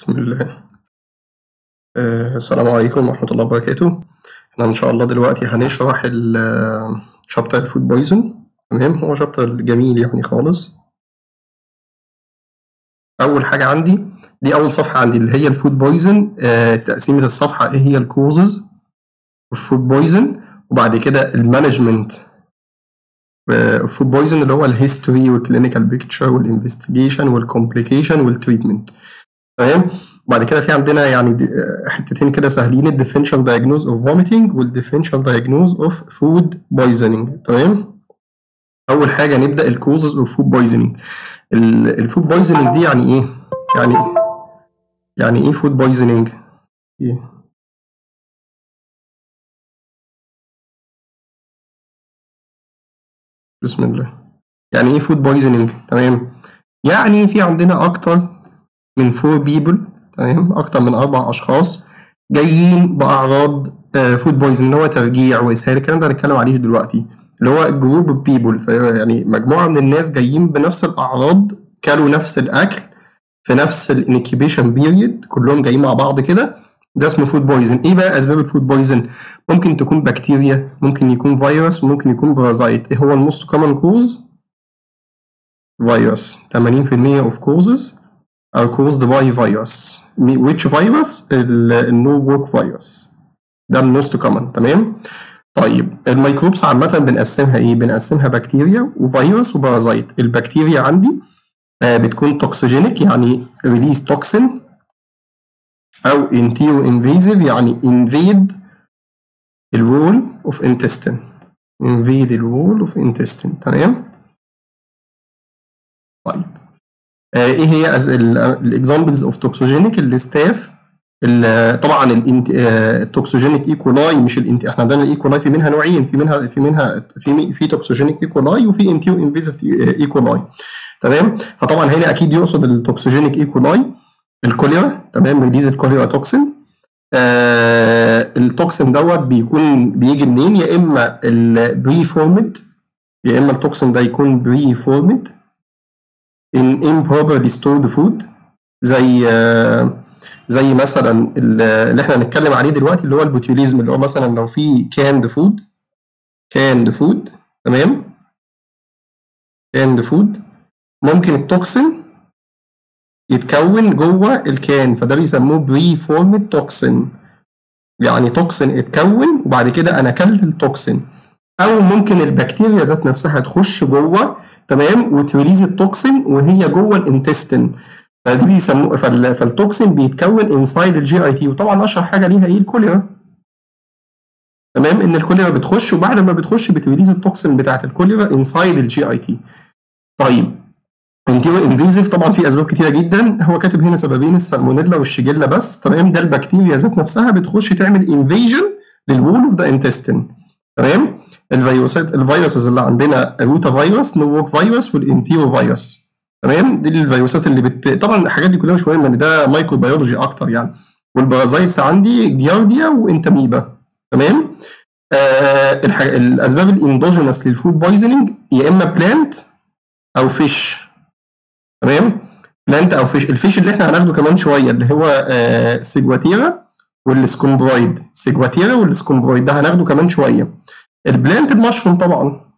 بسم الله آه، السلام عليكم ورحمة الله وبركاته احنا ان شاء الله دلوقتي هنشرح الشابتر الفود بويزن تمام هو شابتر جميل يعني خالص اول حاجة عندي دي اول صفحة عندي اللي هي الفود بويزن آه، تقسيمة الصفحة ايه هي الكوزز الفود بويزن وبعد كده المانجمنت فود بويزن اللي هو الهيستوري والكلينيكال بيكتشر والانفستيجيشن والكومبليكيشن والتريتمنت تمام وبعد كده في عندنا يعني دي- حتتين كده سهلين الديفرنشال دايجنوز اوف فوميتنج والديفرنشال دايجنوز اوف فود بويزنينج تمام اول حاجه نبدا الكوزز اوف فود بويزنينج الفود بويزنينج دي يعني ايه يعني يعني ايه فود بويزنينج ايه بسم الله يعني ايه فود بويزنينج تمام يعني في عندنا اكتر من فور بيبل تمام اكتر من اربع اشخاص جايين باعراض فود بويزن اللي هو ترجيع واسهال الكلام ده هنتكلم عليه دلوقتي اللي هو جروب بيبل يعني مجموعه من الناس جايين بنفس الاعراض كلوا نفس الاكل في نفس الانكيبيشن بيريد كلهم جايين مع بعض كده ده اسمه فود بويزن ايه بقى اسباب الفود بويزن ممكن تكون بكتيريا ممكن يكون فيروس وممكن يكون بارازايت ايه هو الموست كومن كوز فيروس 80% of causes are caused by virus which virus النو work virus ده الموست كومن تمام طيب الميكروبس عامة بنقسمها ايه؟ بنقسمها بكتيريا وفيروس وبارازايت البكتيريا عندي آه، بتكون توكسيجينيك يعني ريليز توكسين او انتيرو انفيزيف يعني انفيد الوول اوف انتستين انفيد الوول اوف انتستين تمام طيب آه، ايه هي الاكزامبلز اوف توكسوجينيك الستاف طبعا الانت- آه، التوكسوجينيك ايكولاي مش الانت احنا عندنا الايكولاي في منها نوعين في منها في منها في مي- في توكسوجينيك ايكولاي وفي انتيو انفيزيف ايكولاي تمام فطبعا هنا اكيد يقصد التوكسوجينيك ايكولاي الكوليرا تمام ريليز الكوليرا توكسين آه التوكسين دوت بيكون بيجي منين يا اما البري فورمد يا اما التوكسين ده يكون بري فورمد in improperly stored food زي آه، زي مثلا ال- اللي احنا هنتكلم عليه دلوقتي اللي هو البوتيوليزم اللي هو مثلا لو في كاند فود كاند فود تمام كاند فود ممكن التوكسين يتكون جوه الكان فده بيسموه بري فورمد توكسين يعني توكسين اتكون وبعد كده انا اكلت التوكسين او ممكن البكتيريا ذات نفسها تخش جوه تمام وتريليز التوكسين وهي جوه الانتستين فدي بيسموه فال- فالتوكسين بيتكون انسايد الجي اي تي وطبعا اشهر حاجه ليها ايه الكوليرا تمام ان الكوليرا بتخش وبعد ما بتخش بتريليز التوكسين بتاعت الكوليرا انسايد الجي اي تي طيب انتيرو انفيزيف طبعا في اسباب كتيره جدا هو كاتب هنا سببين السالمونيلا والشيجيلا بس تمام ده البكتيريا ذات نفسها بتخش تعمل انفيجن للوول اوف ذا انتستين تمام الفيروسات الفيروسز اللي عندنا روتا فيروس نو ووك فيروس والانتيرو فيروس تمام دي الفيروسات اللي بت طبعا الحاجات دي كلها مش مهمه ان ده مايكرو بيولوجي اكتر يعني والبارازايتس عندي جيارديا وانتاميبا تمام آه الح... الاسباب الاندوجينس للفود بويزنينج يا اما بلانت او فيش تمام بلانت او فيش الفيش اللي احنا هناخده كمان شويه اللي هو آه سيجواتيرا والسكومبرويد سيجواتيرا والسكومبرويد ده هناخده كمان شويه البلانت المشروم طبعا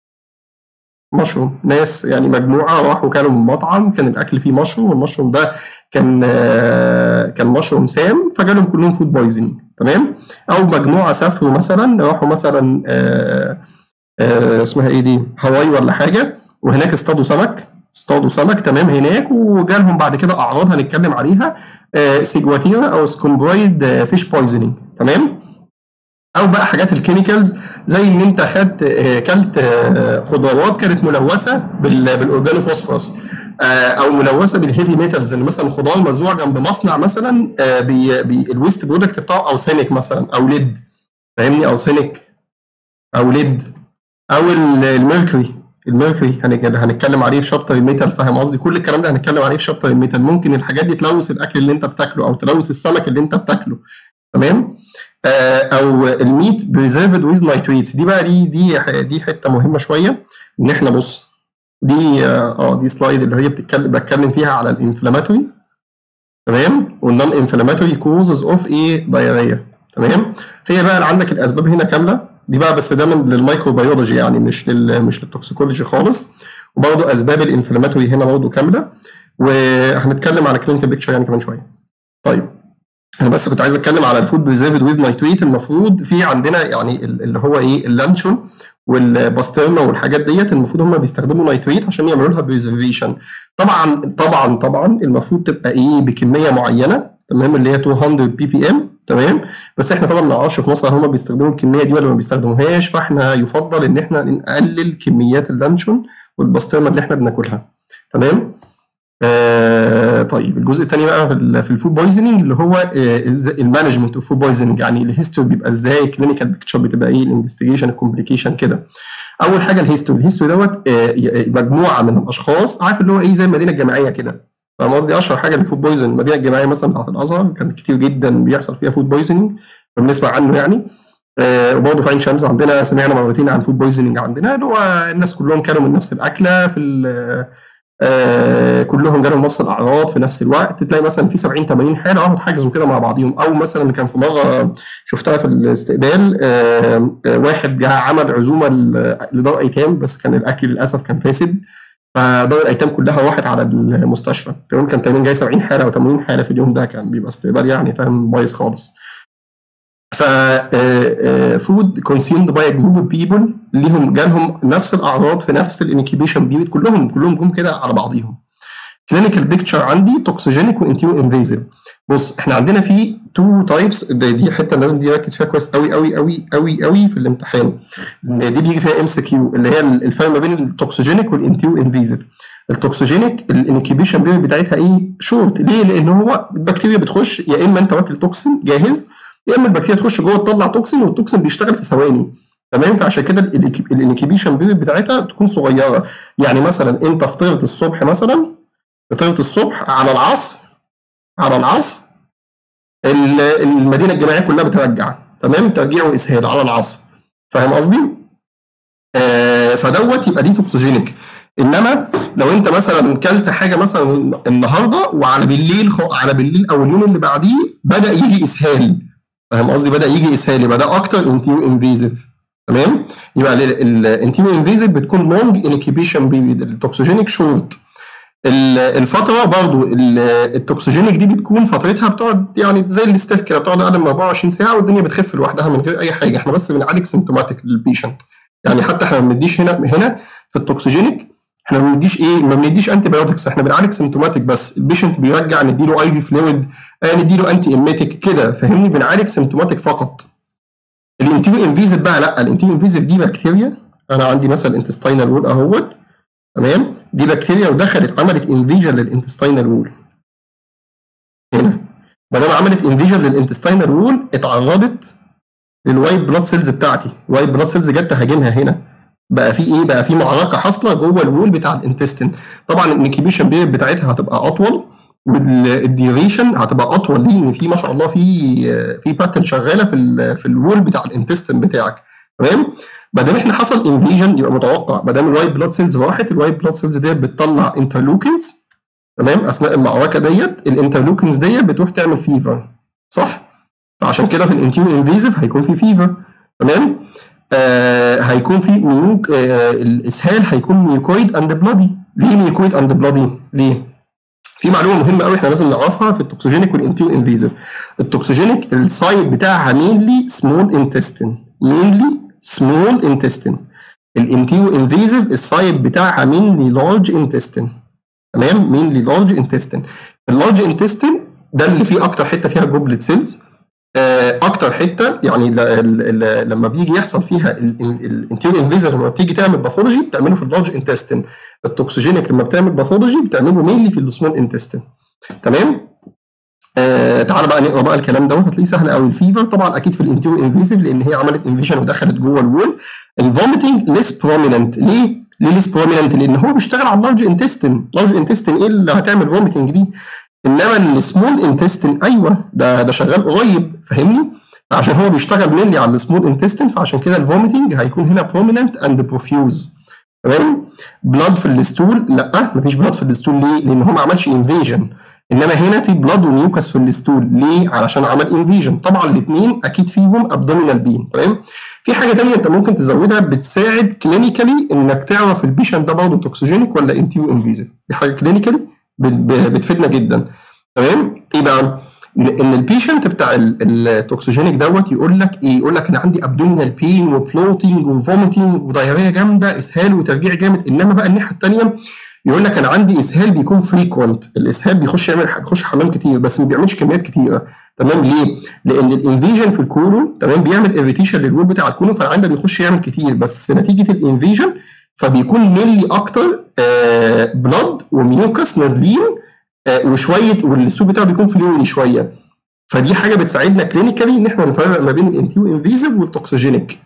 مشروم ناس يعني مجموعه راحوا كانوا من مطعم كان الاكل فيه مشروم والمشروم ده كان آه كان مشروم سام فجالهم كلهم فود بويزنج تمام او مجموعه سافروا مثلا راحوا مثلا آه آه اسمها ايه دي هاواي ولا حاجه وهناك اصطادوا سمك اصطادوا سمك تمام هناك وجالهم بعد كده اعراض هنتكلم عليها آه سيجواتيرا او سكومبرويد آه فيش بويزنينج تمام او بقى حاجات الكيميكالز زي ان انت خدت آه، كلت آه، خضروات كانت ملوثه بال- بالاورجانوفوسفورس آه، او ملوثه بالهيفي ميتالز ان مثلا خضار مزروع جنب مصنع مثلا آه، بي بي الويست برودكت بتاعه اوسينيك مثلا او ليد فاهمني اوسينيك او ليد او ال- الميركوري الميركوري هنك- هنتكلم عليه في شابتر الميتال فاهم قصدي كل الكلام ده هنتكلم عليه في شابتر الميتال ممكن الحاجات دي تلوث الاكل اللي انت بتاكله او تلوث السمك اللي انت بتاكله تمام آه، او الميت بريزيرفد ويز نايتريتس دي بقى دي دي ح- دي حته مهمه شويه ان احنا بص دي اه آه، دي سلايد اللي هي بتتكلم بتكلم فيها على الانفلاماتوري تمام والنون انفلاماتوري كوزز اوف ايه دايريا تمام هي بقى عندك الاسباب هنا كامله دي بقى بس ده من للميكروبيولوجي يعني مش لل مش للتوكسيكولوجي خالص وبرضه اسباب الانفلاماتوري هنا برضه كامله وهنتكلم على كلينيكال بيكتشر يعني كمان شويه طيب انا بس كنت عايز اتكلم على الفود بريزيرفد ويز نايتريت المفروض في عندنا يعني اللي هو ايه اللانشون والباسترما والحاجات ديت المفروض هم بيستخدموا نايتريت عشان يعملوا لها بريزرفيشن طبعا طبعا طبعا المفروض تبقى ايه بكميه معينه تمام اللي هي 200 بي بي ام تمام بس احنا طبعا ما نعرفش في مصر هم بيستخدموا الكميه دي ولا ما بيستخدموهاش فاحنا يفضل ان احنا نقلل كميات اللانشون والباسترما اللي احنا بناكلها تمام آه طيب الجزء الثاني بقى في الفود بويزنينج اللي هو آه المانجمنت اوف فود بويزنينج يعني الهيستوري بيبقى ازاي الكلينيكال بيكتشر بتبقى ايه الانفستيجيشن الكومبليكيشن كده اول حاجه الهيستوري الهيستوري دوت آه مجموعه من الاشخاص عارف اللي هو ايه زي المدينه الجامعيه كده فاهم قصدي اشهر حاجه للفود بويزن المدينه الجامعيه مثلا بتاعت الازهر كان كتير جدا بيحصل فيها فود بويزنينج بنسمع عنه يعني آه وبرضه في عين شمس عندنا سمعنا مرتين عن فود بويزنينج عندنا اللي هو الناس كلهم كانوا من نفس الاكله في آه كلهم جالهم نفس الاعراض في نفس الوقت تلاقي مثلا في 70 80 حاله راحوا اتحجزوا كده مع بعضهم او مثلا كان في مره شفتها في الاستقبال آه آه واحد جه عمل عزومه لدار ايتام بس كان الاكل للاسف كان فاسد فدار الايتام كلها راحت على المستشفى تمام كان تقريبا جاي 70 حاله او 80 حاله في اليوم ده كان بيبقى استقبال يعني فاهم بايظ خالص ف فود كونسيومد باي جروب اوف بيبل ليهم جالهم نفس الاعراض في نفس الانكيبيشن بيريد كلهم كلهم جم كده على بعضيهم كلينيكال بيكتشر عندي توكسيجينيك وانتيو انفيزيف بص احنا عندنا في تو تايبس دي حته لازم دي ركز فيها كويس قوي قوي قوي قوي قوي في الامتحان دي بيجي فيها ام سي كيو اللي هي الفرق ما بين التوكسيجينيك والانتيو انفيزيف التوكسيجينيك الانكيبيشن بيريد بتاعتها ايه شورت ليه لان هو البكتيريا بتخش يا اما انت واكل توكسين جاهز يا اما البكتيريا تخش جوه تطلع توكسين والتوكسين بيشتغل في ثواني تمام فعشان كده الانكيبيشن بيريد بتاعتها تكون صغيره يعني مثلا انت فطرت الصبح مثلا فطرت الصبح على العصر على العصر المدينه الجامعيه كلها بترجع تمام ترجيع واسهال على العصر فاهم قصدي؟ آه فدوت يبقى دي توكسوجينيك انما لو انت مثلا كلت حاجه مثلا النهارده وعلى بالليل على بالليل او اليوم اللي بعديه بدا يجي اسهال فاهم قصدي بدا يجي اسهال يبقى ده اكتر انتيو انفيزيف تمام يبقى الانتيو انفيزيف بتكون لونج انكيبيشن بيريد التوكسوجينيك شورت الفتره برضو التوكسوجينيك دي بتكون فترتها بتقعد يعني زي الاستيف كده بتقعد اقل من 24 ساعه والدنيا بتخف لوحدها من غير اي حاجه احنا بس بنعالج سيمتوماتيك للبيشنت يعني حتى احنا ما بنديش هنا هنا في التوكسوجينيك احنا ما بنديش ايه ما بنديش انتي بايوتكس احنا بنعالج سيمتوماتيك بس البيشنت بيرجع نديله اي في فلويد آه نديله انتي ايميتيك كده فاهمني بنعالج سيمتوماتيك فقط الانتيو انفيزيف بقى لا الانتيو انفيزيف دي بكتيريا انا عندي مثلا انتستينال وول اهوت تمام دي بكتيريا ودخلت عملت انفيجن للانتستينال وول هنا ما دام عملت انفيجن للانتستينال وول اتعرضت للوايت بلاد سيلز بتاعتي الوايت بلاد سيلز جت تهاجمها هنا بقى في ايه بقى في معركه حاصله جوه الوول بتاع الانتستين طبعا الانكيبيشن بيريد بتاعتها هتبقى اطول والديوريشن هتبقى اطول ليه ان في ما شاء الله في في باترن شغاله في ال في الوول بتاع الانتستين بتاعك تمام ما دام احنا حصل انفيجن يبقى متوقع ما دام الوايت بلاد سيلز راحت الوايت بلاد سيلز ديت بتطلع انترلوكنز تمام اثناء المعركه ديت الانترلوكنز ديت بتروح تعمل فيفر صح فعشان كده في الانتيو انفيزيف هيكون في فيفر تمام آه هيكون في ميوك آه الاسهال هيكون ميوكويد اند بلادي ليه ميوكويد اند بلادي ليه في معلومه مهمه قوي احنا لازم نعرفها في التوكسوجينيك والانتيو انفيزيف التوكسوجينيك السايد بتاعها مينلي سمول انتستين مينلي سمول انتستين الانتيو انفيزيف السايد بتاعها مينلي لارج انتستين تمام مينلي لارج انتستين اللارج انتستين ده اللي فيه اكتر حته فيها جوبلت سيلز اكتر حته يعني لما بيجي يحصل فيها الانتيريور انفيزر لما بتيجي تعمل باثولوجي بتعمله في اللارج انتستين التوكسوجينيك لما بتعمل باثولوجي بتعمله مينلي في السمول انتستين تمام آه تعالى بقى نقرا بقى الكلام دوت هتلاقيه سهل قوي الفيفر طبعا اكيد في الانتيريور انفيزيف لان هي عملت انفيجن ودخلت جوه الوول الفوميتنج ليس بروميننت ليه؟ ليه ليس بروميننت؟ لان هو بيشتغل على اللارج انتستين اللارج انتستين ايه اللي هتعمل فوميتنج دي؟ انما السمول انتستين ايوه ده ده شغال قريب فاهمني؟ عشان هو بيشتغل مينلي على السمول انتستين فعشان كده الفوميتنج هيكون هنا بروميننت اند بروفيوز تمام؟ بلاد في الستول لا مفيش بلاد في الستول ليه؟ لان هو ما عملش انفيجن انما هنا في بلاد وميوكس في الستول ليه علشان عمل انفيجن طبعا الاثنين اكيد فيهم ابدومينال بين تمام في حاجه ثانيه انت ممكن تزودها بتساعد كلينيكالي انك تعرف البيشنت ده برضه توكسوجينيك ولا انتيو انفيزيف دي حاجه كلينيكالي بتفيدنا جدا تمام ايه بقى ان البيشنت بتاع التوكسوجينيك دوت يقول لك ايه يقول لك انا عندي ابدومينال بين وبلوتنج وفوميتنج ودايريه جامده اسهال وترجيع جامد انما بقى الناحيه الثانيه يقول لك انا عندي اسهال بيكون فريكوينت الاسهال بيخش يعمل بيخش حمام كتير بس ما بيعملش كميات كتيره تمام ليه؟ لان الانفيجن في الكولون تمام بيعمل اريتيشن للوول بتاع الكولون فالعين بيخش يعمل كتير بس نتيجه الانفيجن فبيكون ملي اكتر آه بلاد وميوكس نازلين آه وشويه والسوق بتاعه بيكون فلويدي شويه فدي حاجه بتساعدنا كلينيكالي ان احنا نفرق ما بين الانتيو انفيزيف والتوكسوجينيك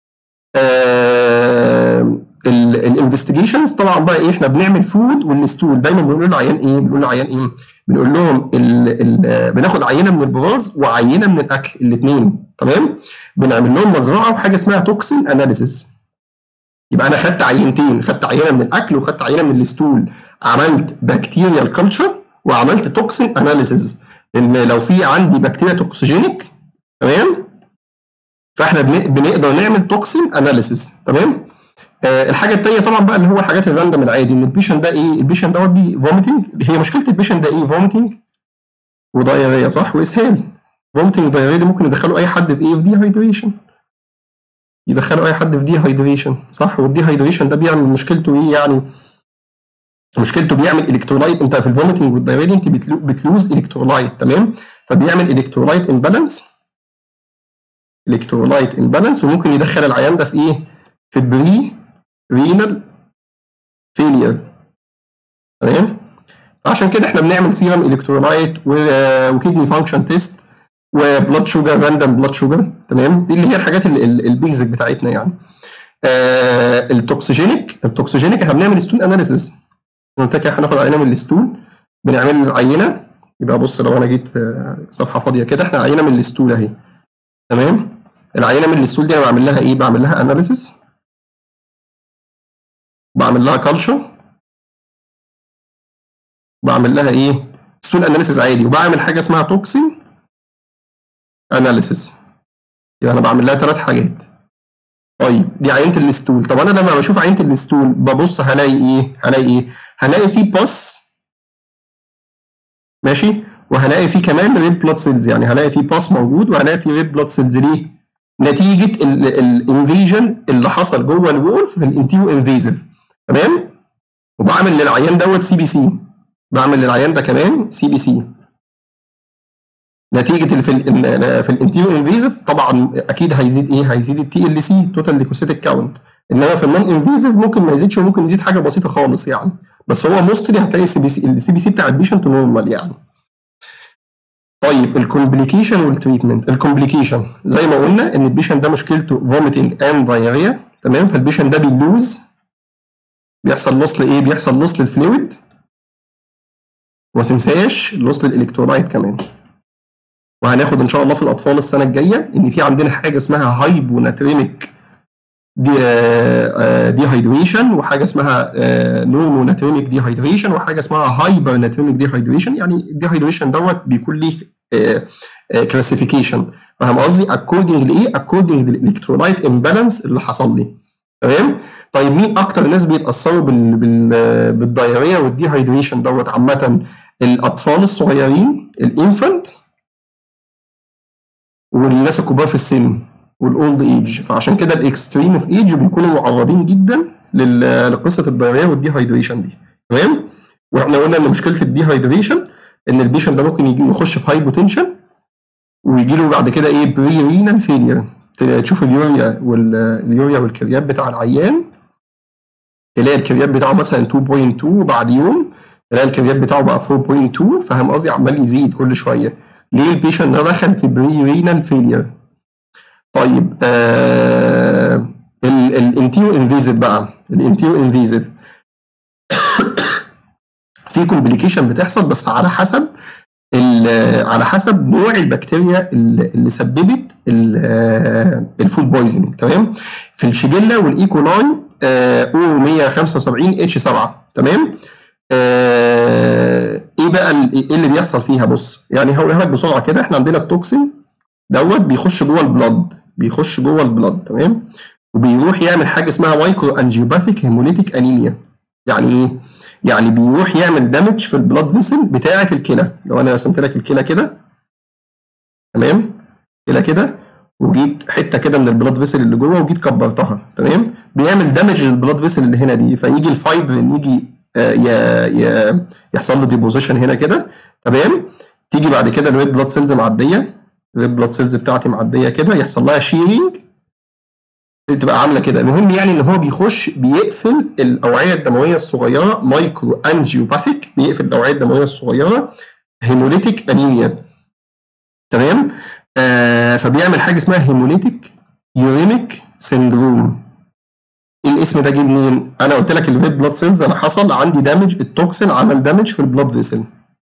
آه الانفستيجيشنز طبعا بقى ايه احنا بنعمل فود والستول دايما بنقول للعيان ايه بنقول للعيان ايه بنقول لهم ال ال بناخد عينه من البراز وعينه من الاكل الاثنين تمام بنعمل لهم مزرعه وحاجه اسمها توكسين اناليسيس يبقى انا خدت عينتين خدت عينه من الاكل وخدت عينه من الستول عملت بكتيريال كلتشر وعملت توكسين اناليسيس ان لو في عندي بكتيريا توكسيجينيك تمام فاحنا بنقدر نعمل توكسين اناليسيس تمام آه الحاجه الثانيه طبعا بقى اللي هو الحاجات الراندم العادي ان البيشن ده ايه البيشن دوت بي فوميتنج هي مشكله البيشن ده ايه فوميتنج ودايريا صح واسهال فوميتنج ودايريا دي ممكن يدخلوا اي حد في ايه في دي هايدريشن يدخلوا اي حد في دي هايدريشن صح والدي هايدريشن ده بيعمل مشكلته ايه يعني مشكلته بيعمل الكترولايت انت في الفوميتنج والدايريا انت بتلوز الكترولايت تمام فبيعمل الكترولايت امبالانس الكترولايت امبالانس وممكن يدخل العيان ده في ايه في البري رينال فيلير تمام فعشان كده احنا بنعمل سيرم الكترولايت وكيدني فانكشن تيست وبلاد شوجر راندوم بلاد شوجر تمام دي اللي هي الحاجات البيزك بتاعتنا يعني آه التوكسيجينيك التوكسيجينيك احنا بنعمل ستون اناليسيس قلت لك هناخد عينه من الستول بنعمل العينه يبقى بص لو انا جيت صفحه فاضيه كده احنا عينه من الستول اهي تمام العينه من الستول دي انا بعمل لها ايه بعمل لها اناليسيس بعمل لها كلشر بعمل لها ايه ستول اناليسيس عادي وبعمل حاجه اسمها توكسين اناليسيس يبقى انا بعمل لها ثلاث حاجات طيب دي عينه الستول طب انا لما بشوف عينه الستول ببص هلاقي ايه هلاقي ايه هلاقي فيه باس ماشي وهلاقي فيه كمان ريد بلاد سيلز يعني هلاقي فيه باس موجود وهلاقي فيه ريد بلاد سيلز ليه نتيجه الانفيجن اللي حصل جوه الوول في الانتيو انفيزيف تمام وبعمل للعيان دوت سي بي سي بعمل للعيان ده كمان سي بي سي نتيجه في ال في الانتيو انفيزيف طبعا اكيد هيزيد ايه هيزيد التي ال سي توتال ليكوسيتيك كاونت انما في النون انفيزيف ممكن ما يزيدش وممكن يزيد حاجه بسيطه خالص يعني بس هو موستلي هتلاقي السي بي سي السي بي سي بتاع البيشنت نورمال يعني طيب الكومبليكيشن والتريتمنت الكومبليكيشن زي ما قلنا ان البيشنت ده مشكلته فوميتنج اند دايريا تمام فالبيشنت ده بيلوز بيحصل لوس لايه بيحصل لوس للفلويد وما تنساش لوس للالكترولايت كمان وهناخد ان شاء الله في الاطفال السنه الجايه ان في عندنا حاجه اسمها هايبوناتريميك دي دي هايدريشن وحاجه اسمها نورمو ناتريميك دي هايدريشن وحاجه اسمها هايبر ناتريميك دي هايدريشن يعني الدي هايدريشن دوت بيكون ليه كلاسيفيكيشن فاهم قصدي اكوردنج لايه اكوردنج للالكترولايت امبالانس اللي حصل لي تمام طيب مين اكتر ناس بيتاثروا بال بال بالدايريا والدي هايدريشن دوت عامه الاطفال الصغيرين الانفانت والناس الكبار في السن والاولد ايج فعشان كده الاكستريم اوف ايج بيكونوا معرضين جدا لقصه الدايريا والدي هايدريشن دي تمام واحنا قلنا ان مشكله الدي هايدريشن ان البيشنت ده ممكن يجي يخش في هايبوتنشن ويجي له بعد كده ايه بري رينال فيلير تشوف اليوريا واليوريا والكريات بتاع العيان تلاقي الكريات بتاعه مثلا 2.2 وبعد يوم تلاقي الكريات بتاعه بقى 4.2 فاهم قصدي عمال يزيد كل شويه ليه البيشنت ده دخل في بري رينال فيلير طيب آه الانتيو انفيزيف بقى الانتيو انفيزيف في كومبليكيشن بتحصل بس على حسب على حسب نوع البكتيريا اللي سببت الفود بويزنينج تمام في الشيجيلا والايكولاي او 175 اتش 7 تمام آه ايه بقى ال- ايه اللي بيحصل فيها بص يعني هقولها لك بسرعه كده احنا عندنا التوكسين دوت بيخش جوه البلد بيخش جوه البلد تمام وبيروح يعمل حاجه اسمها مايكرو انجيوباثيك هيموليتيك انيميا يعني ايه يعني بيروح يعمل دامج في البلاد فيسل بتاعه الكلى لو انا رسمت لك الكلى كده تمام كلى كده وجيت حته كده من البلاد فيسل اللي جوه وجيت كبرتها تمام بيعمل دامج للبلاد فيسل اللي هنا دي فيجي الفايبرين يجي آه، ي- ي- يحصل له ديبوزيشن هنا كده تمام تيجي بعد كده الريد بلاد سيلز معديه الريد بلاد سيلز بتاعتي معديه كده يحصل لها شيرنج تبقى عامله كده المهم يعني ان هو بيخش بيقفل الاوعيه الدمويه الصغيره مايكرو انجيوباثيك بيقفل الاوعيه الدمويه الصغيره هيموليتيك انيميا تمام آه فبيعمل حاجه اسمها هيموليتيك يوريميك سيندروم الاسم ده جه منين؟ انا قلت لك الريد بلاد سيلز انا حصل عندي دامج التوكسين عمل دامج في البلاد فيسل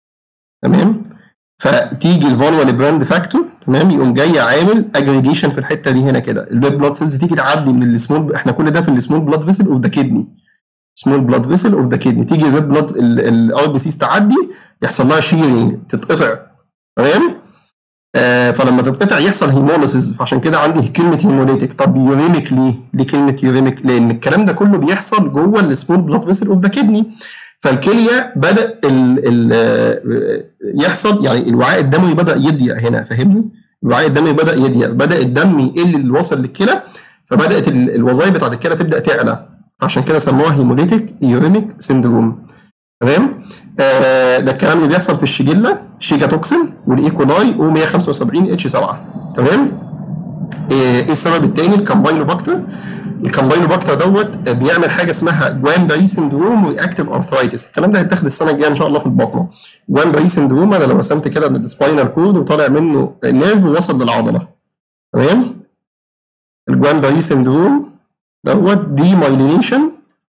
تمام فتيجي الفولوال براند فاكتور تمام يقوم جاي عامل اجريجيشن في الحته دي هنا كده الريد بلاد سيلز تيجي تعدي من السمول احنا كل ده في السمول بلاد فيسل اوف ذا كدني سمول بلاد فيسل اوف ذا كدني تيجي الريد بلاد الار بي سيز تعدي يحصل لها شيرنج تتقطع تمام آه فلما تتقطع يحصل هيموليسيس فعشان كده عندي كلمه هيموليتيك طب يوريميك ليه؟ ليه كلمه يوريميك؟ لان الكلام ده كله بيحصل جوه السمول بلاد فيسل اوف ذا كدني فالكليه بدا ال ال آه، يحصل يعني الوعاء الدموي بدا يضيق هنا فاهمني؟ الوعاء الدموي بدا يضيق بدا الدم يقل اللي واصل للكلى فبدات ال- الوظائف بتاعت الكلى تبدا تعلى عشان كده سموها هيموليتيك يوريميك سيندروم تمام آه ده الكلام اللي بيحصل في الشيجيلا شيجا توكسين والايكولاي او 175 اتش 7 تمام ايه إيه السبب الثاني الكامبايلوباكتر الكامبايلوباكتر دوت بيعمل حاجه اسمها جوان باي سندروم واكتيف ارثرايتس الكلام ده هيتاخد السنه الجايه ان شاء الله في البطنه جوان باي سندروم انا لو رسمت كده من السباينال كورد وطالع منه نيرف ووصل للعضله تمام الجوان باي سندروم دوت دي مايلينيشن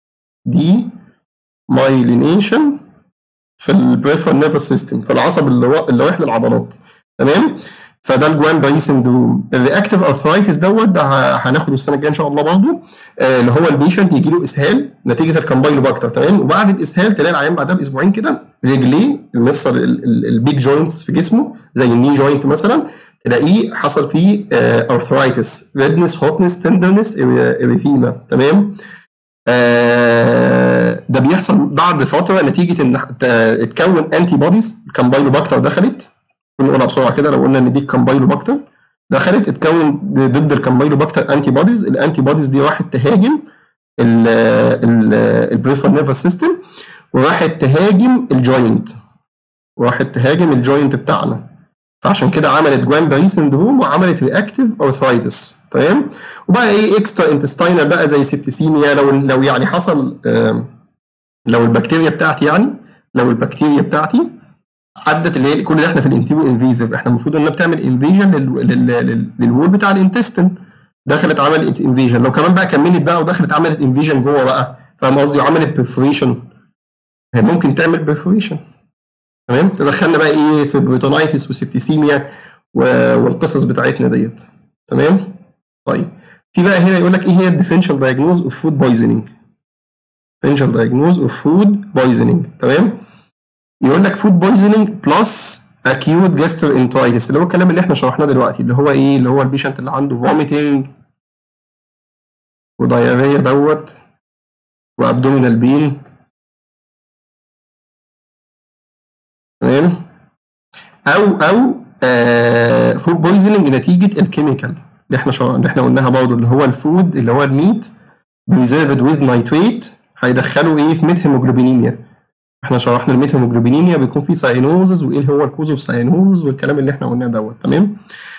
دي مايلينيشن في البريفرال نيرفس سيستم في العصب اللي هو اللي رايح للعضلات تمام فده الجوان باي سندروم الرياكتيف ارثرايتس دوت ده ه- هناخده السنه الجايه ان شاء الله برضه آه، اللي هو البيشنت يجي له اسهال نتيجه الكامبايلوباكتر تمام وبعد الاسهال تلاقي العيان بعدها باسبوعين كده رجليه المفصل البيج جوينتس في جسمه زي الني جوينت مثلا تلاقيه حصل فيه ارثرايتس ريدنس هوتنس تندرنس اريثيما تمام آه، ده بيحصل بعد فتره نتيجه ان ت- اتكون انتي بوديز الكامبايلوباكتر دخلت نقولها بسرعه كده لو قلنا ان دي الكامبايلوباكتر دخلت اتكون ضد الكامبايلوباكتر انتي بوديز الانتي بوديز دي راحت تهاجم البريفر نيرفس سيستم وراحت تهاجم الجوينت وراحت تهاجم الجوينت بتاعنا فعشان كده عملت جوان باي سندروم وعملت رياكتيف ارثرايتس تمام وبقى ايه اكسترا انتستاينال بقى زي سيبتسيميا لو لو يعني حصل آم، لو البكتيريا بتاعتي يعني لو البكتيريا بتاعتي عدت اللي هي كل ده احنا في الانتيرو انفيزيف احنا المفروض انها بتعمل انفيجن للوول بتاع الانتستين دخلت عملت انفيجن لو كمان بقى كملت بقى ودخلت عملت انفيجن جوه بقى فاهم قصدي وعملت بيرفوريشن هي ممكن تعمل بيرفوريشن تمام تدخلنا بقى ايه في بروتونايتس وسبتيسيميا و- والقصص بتاعتنا ديت تمام طيب في بقى هنا يقول لك ايه هي الديفرنشال دايجنوز اوف فود بويزنينج differential diagnosis of food poisoning تمام يقول لك food poisoning plus acute gastroenteritis اللي هو الكلام اللي احنا شرحناه دلوقتي اللي هو ايه اللي هو البيشنت اللي عنده vomiting ودايريا دوت وابدومينال بين تمام او او آه فود بويزنينج نتيجه الكيميكال اللي احنا شرح اللي احنا قلناها برضه اللي هو الفود اللي هو الميت بريزيرفد ويز نايتريت هيدخلوا ايه في ميت هيموجلوبينيميا احنا شرحنا الميت هيموجلوبينيميا بيكون فيه ساينوزز وايه هو الكوز اوف ساينوزز والكلام اللي احنا قلناه دوت تمام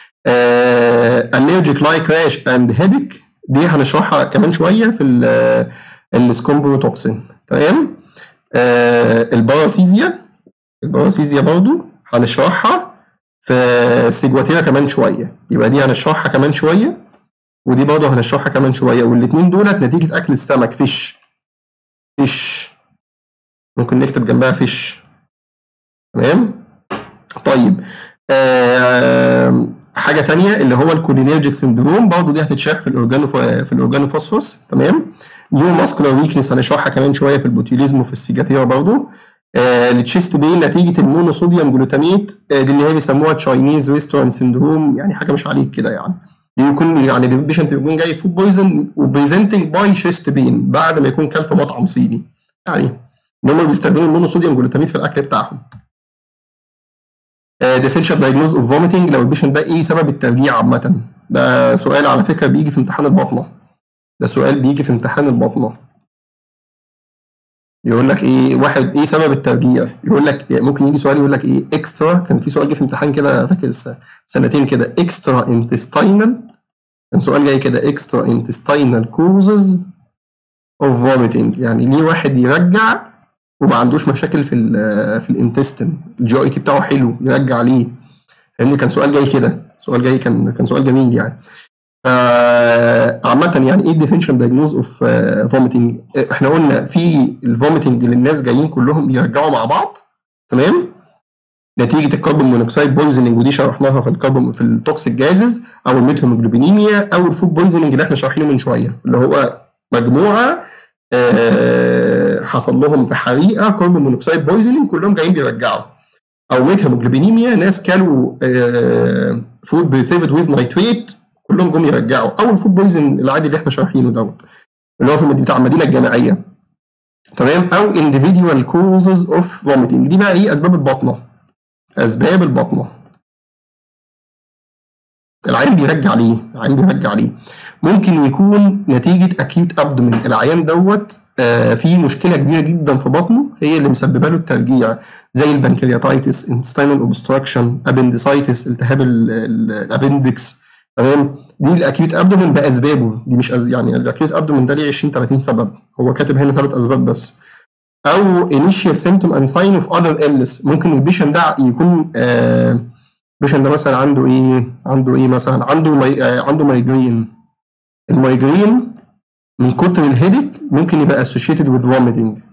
الرجيك لايك راش اند هيدك دي هنشرحها كمان شويه في السكومبروتوكسين تمام آه الباراسيزيا الباراسيزيا برضو هنشرحها في سيجواتيرا كمان شويه يبقى دي هنشرحها كمان شويه ودي برضه هنشرحها كمان شويه والاثنين دولت نتيجه اكل السمك فيش فيش ممكن نكتب جنبها فيش تمام طيب آه حاجه تانية اللي هو الكولينيرجيك سندروم برضه دي هتتشرح في الاورجانو في الاورجانوفوسفوس تمام نيو ماسكولار ويكنس هنشرحها كمان شويه في البوتيوليزم وفي السيجاتيرا برضه آه التشيست بين نتيجه المونوصوديوم جلوتاميت آه دي اللي هي بيسموها تشاينيز ريستورانت سندروم يعني حاجه مش عليك كده يعني دي بيكون يعني البيشنت بيكون جاي فود بويزن وبريزنتنج باي شيست بين بعد ما يكون كل في مطعم صيني يعني ان هم بيستخدموا المونوصوديوم جلوتاميت في الاكل بتاعهم ديفرنشال دايجنوز اوف فوميتنج لو البيشنت ده ايه سبب الترجيع عامه ده سؤال على فكره بيجي في امتحان البطنه ده سؤال بيجي في امتحان البطنه يقول لك ايه واحد ايه سبب الترجيع يقول لك ممكن يجي سؤال يقول لك ايه اكسترا كان في سؤال جه في امتحان كده فاكر سنتين كده اكسترا انتستينال كان سؤال جاي كده اكسترا انتستينال كوزز اوف فوميتنج يعني ليه واحد يرجع وما عندوش مشاكل في ال في الانتستين الجي اي تي بتاعه حلو يرجع ليه فاهمني كان سؤال جاي كده سؤال جاي كان كان سؤال جميل يعني عامة يعني ايه الديفينشن دايجنوز اوف فوميتنج احنا قلنا في الفوميتنج اللي الناس جايين كلهم بيرجعوا مع بعض تمام نتيجة الكربون مونوكسيد بويزنينج ودي شرحناها في الكربون في التوكسيك جازز او الميثيوموجلوبينيميا او الفود بويزنينج اللي احنا شارحينه من شوية اللي هو مجموعة آه حصل لهم في حريقة كربون مونوكسيد بويزنينج كلهم جايين بيرجعوا او ميثيوموجلوبينيميا ناس كانوا آه فود بريسيفد ويز نايتريت كلهم جم يرجعوا او الفود بويزن العادي اللي احنا شارحينه دوت اللي هو في بتاع المدينه الجامعيه تمام او individual causes of vomiting دي بقى ايه اسباب البطنه اسباب البطنه العيان بيرجع ليه العيان بيرجع ليه ممكن يكون نتيجه اكيوت ابدومين العيان دوت آه في مشكله كبيره جدا في بطنه هي اللي مسببه له الترجيع زي البنكرياتايتس انتستينال اوبستراكشن ابندسايتس التهاب الابندكس تمام دي الاكيوت ابدومين باسبابه دي مش أز... يعني الاكيوت ابدومين ده ليه 20 30 سبب هو كاتب هنا ثلاث اسباب بس او initial symptom and sign of other illness ممكن البيشن ده يكون آه البيشن ده مثلا عنده ايه عنده ايه مثلا عنده مي... آه عنده مايجرين المايجرين من كتر الهيدك ممكن يبقى associated with vomiting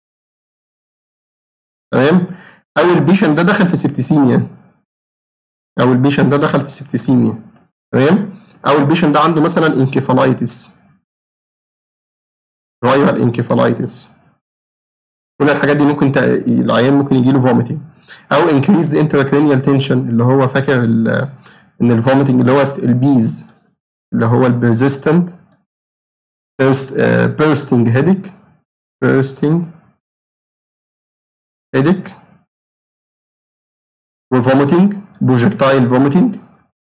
تمام او البيشن ده دخل في سبتسيميا او البيشن ده دخل في سبتسيميا تمام او البيشنت ده عنده مثلا انكفالايتس رايال انكفالايتس كل الحاجات دي ممكن تق... العيان ممكن يجي له فوميتنج او انكريز انتراكرينيال تنشن اللي هو فاكر ال... ان الفوميتنج اللي هو البيز اللي هو البرزيستنت بيرستنج هيدك بيرستنج هيدك وفوميتنج بروجكتايل فوميتنج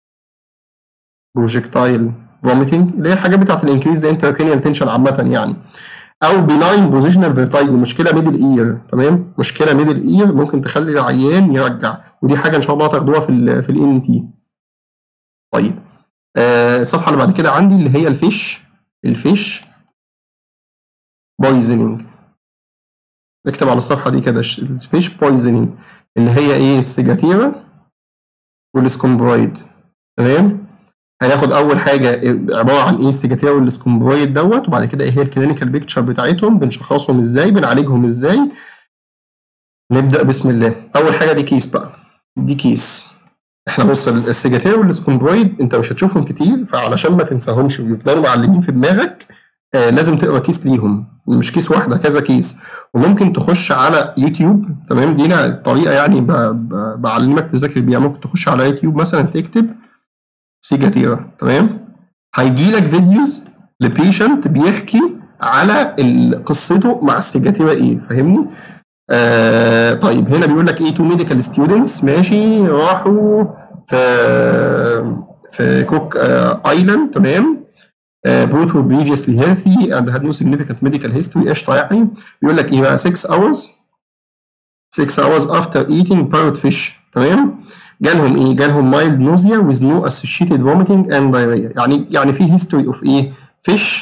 بروجكتايل فوميتنج اللي هي الحاجات بتاعت الانكريز انتراكرينيال تنشن عامه يعني او بناين بوزيشنال فيرتايجو مشكله ميدل اير تمام مشكله ميدل اير ممكن تخلي العيان يرجع ودي حاجه ان شاء الله تاخدوها في ال في الان تي طيب آه الصفحه اللي بعد كده عندي اللي هي الفيش الفيش بويزنينج اكتب على الصفحه دي كده الفيش بويزنينج اللي هي ايه السيجاتيرا والسكومبرويد تمام هناخد اول حاجه عباره عن ايه السيجاتيرا والسكومبرويد دوت وبعد كده ايه هي الكلينيكال بيكتشر بتاعتهم بنشخصهم ازاي بنعالجهم ازاي نبدا بسم الله اول حاجه دي كيس بقى دي كيس احنا بص السيجاتيرا والسكومبرويد انت مش هتشوفهم كتير فعلشان ما تنساهمش ويفضلوا معلمين في دماغك آه لازم تقرا كيس ليهم مش كيس واحده كذا كيس وممكن تخش على يوتيوب تمام دي طريقه يعني بعلمك تذاكر بيها ممكن تخش على يوتيوب مثلا تكتب سيجاتيرا تمام هيجي لك فيديوز لبيشنت بيحكي على قصته مع السيجاتيرا ايه فاهمني آه طيب هنا بيقول لك ايه تو ميديكال ستودنتس ماشي راحوا في في كوك آه ايلاند تمام آه both were previously healthy and had no significant medical history قشطه يعني بيقول لك ايه بقى 6 hours 6 hours after eating parrot fish تمام جالهم ايه؟ جالهم mild nausea with no associated vomiting and diarrhea يعني يعني في history of ايه؟ fish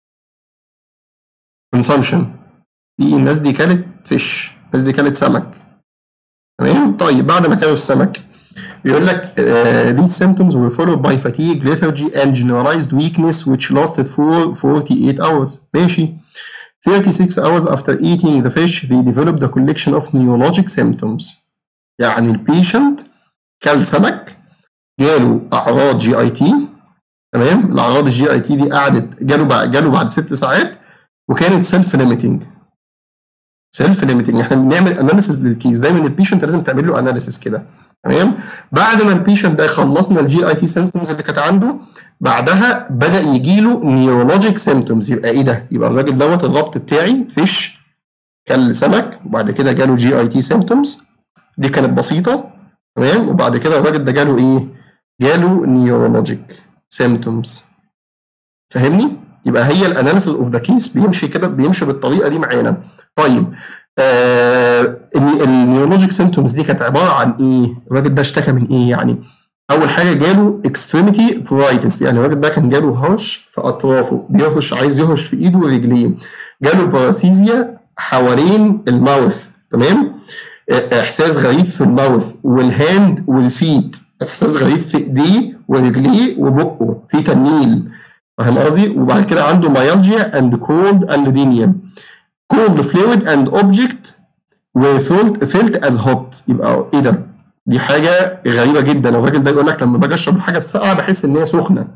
consumption في الناس دي كانت fish الناس دي كانت سمك تمام؟ طيب بعد ما كانوا السمك بيقول لك uh, these symptoms were followed by fatigue, lethargy and generalized weakness which lasted for 48 hours ماشي 36 hours after eating the fish they developed a collection of neurologic symptoms يعني البيشنت كل سمك جاله اعراض جي اي تي تمام الاعراض الجي اي تي دي قعدت جاله بعد جاله بعد ست ساعات وكانت سيلف ليميتنج سيلف ليميتنج احنا بنعمل اناليسيس للكيس دايما البيشنت لازم تعمل له اناليسيس كده تمام بعد ما البيشنت ده خلصنا الجي اي تي سيمتومز اللي كانت عنده بعدها بدا يجي له نيورولوجيك سيمتومز يبقى ايه ده يبقى الراجل دوت الربط بتاعي فيش كل سمك وبعد كده جاله جي اي تي سيمتومز دي كانت بسيطه تمام وبعد كده الراجل ده جاله ايه جاله نيورولوجيك سيمتومز فاهمني يبقى هي الاناليسيس اوف ذا كيس بيمشي كده بيمشي بالطريقه دي معانا طيب آه النيورولوجيك سيمتومز دي كانت عباره عن ايه الراجل ده اشتكى من ايه يعني اول حاجه جاله اكستريميتي برايتس يعني الراجل ده كان جاله هرش في اطرافه بيهرش عايز يهرش في ايده ورجليه جاله باراسيزيا حوالين الماوث تمام احساس غريب في الماوث والهاند والفيت احساس غريب في ايديه ورجليه وبقه في تنميل فاهم قصدي وبعد كده عنده مايالجيا اند كولد اند لودينيا كولد فلويد اند اوبجكت وفيلت فيلت از هوت يبقى ايه ده دي حاجه غريبه جدا الراجل ده يقول لك لما باجي اشرب الحاجه الساقعه بحس ان هي سخنه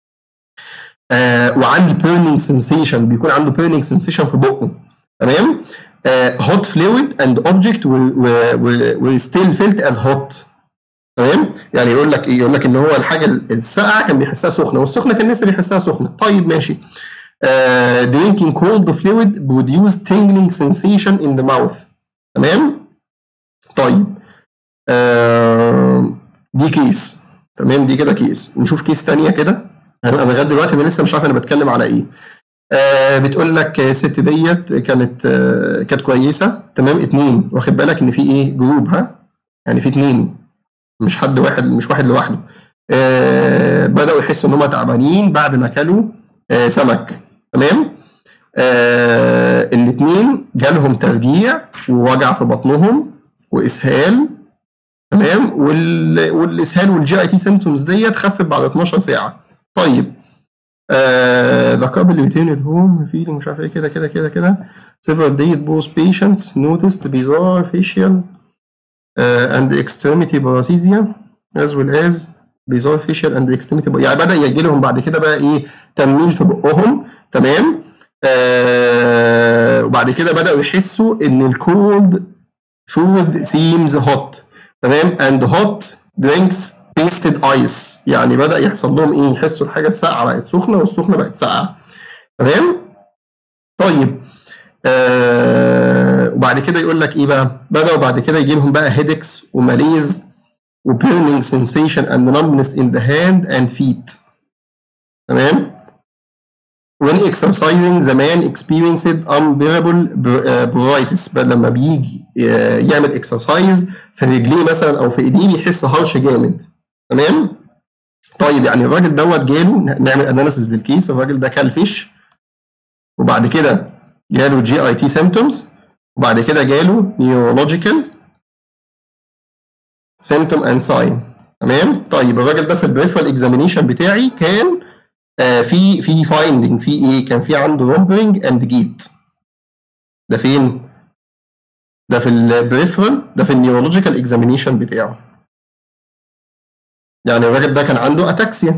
آه وعندي بيرنينج سنسيشن بيكون عنده بيرنينج سنسيشن في بقه تمام هوت فلويد اند اوبجكت وستيل فيلت از هوت تمام يعني يقول لك ايه يقول لك ان هو الحاجه الساقعه كان بيحسها سخنه والسخنه كان لسه بيحسها سخنه طيب ماشي uh, drinking cold fluid produce tingling sensation in the mouth تمام طيب uh, دي كيس تمام دي كده كيس نشوف كيس تانية كده انا لغايه دلوقتي انا لسه مش عارف انا بتكلم على ايه آه بتقول لك الست ديت كانت آه كانت كويسه تمام اتنين واخد بالك ان في ايه جروب ها يعني في اتنين مش حد واحد مش واحد لوحده آه بداوا يحسوا ان هم تعبانين بعد ما كلوا آه سمك تمام آه الاثنين جالهم ترجيع ووجع في بطنهم واسهال تمام وال... والاسهال والجي اي تي سيمتومز ديت خفت بعد 12 ساعه طيب ذا كابل returned home feeling مش عارف ايه كده كده كده كده several days both patients noticed bizarre facial uh, and extremity paresthesia as well as bizarre facial and extremity يعني بدأ يجي لهم بعد كده بقى ايه تنميل في بقهم تمام آه وبعد كده بدأوا يحسوا ان الكولد food seems hot تمام and hot drinks tasted ice يعني بدأ يحصل لهم ايه يحسوا الحاجة الساقعة بقت سخنة والسخنة بقت ساقعة تمام طيب آه وبعد كده يقول لك ايه بقى بدأوا بعد كده يجي لهم بقى headaches وماليز وبيرنينج sensation and numbness in the hand and feet تمام when exercising the man experienced unbearable pruritus لما بيجي يعمل exercise في رجليه مثلا او في ايديه بيحس هرش جامد تمام طيب يعني الراجل دوت جاله نعمل اناليسيس للكيس الراجل ده كل فيش وبعد كده جاله جي اي تي سيمتومز وبعد كده جاله نيورولوجيكال سيمتوم اند ساين تمام طيب الراجل ده في البريفرال اكزامينيشن بتاعي كان آه في في فايندنج في ايه كان في عنده رومبرنج اند جيت ده فين ده في البريفرال ده في النيورولوجيكال اكزامينيشن بتاعه يعني الراجل ده كان عنده اتاكسيا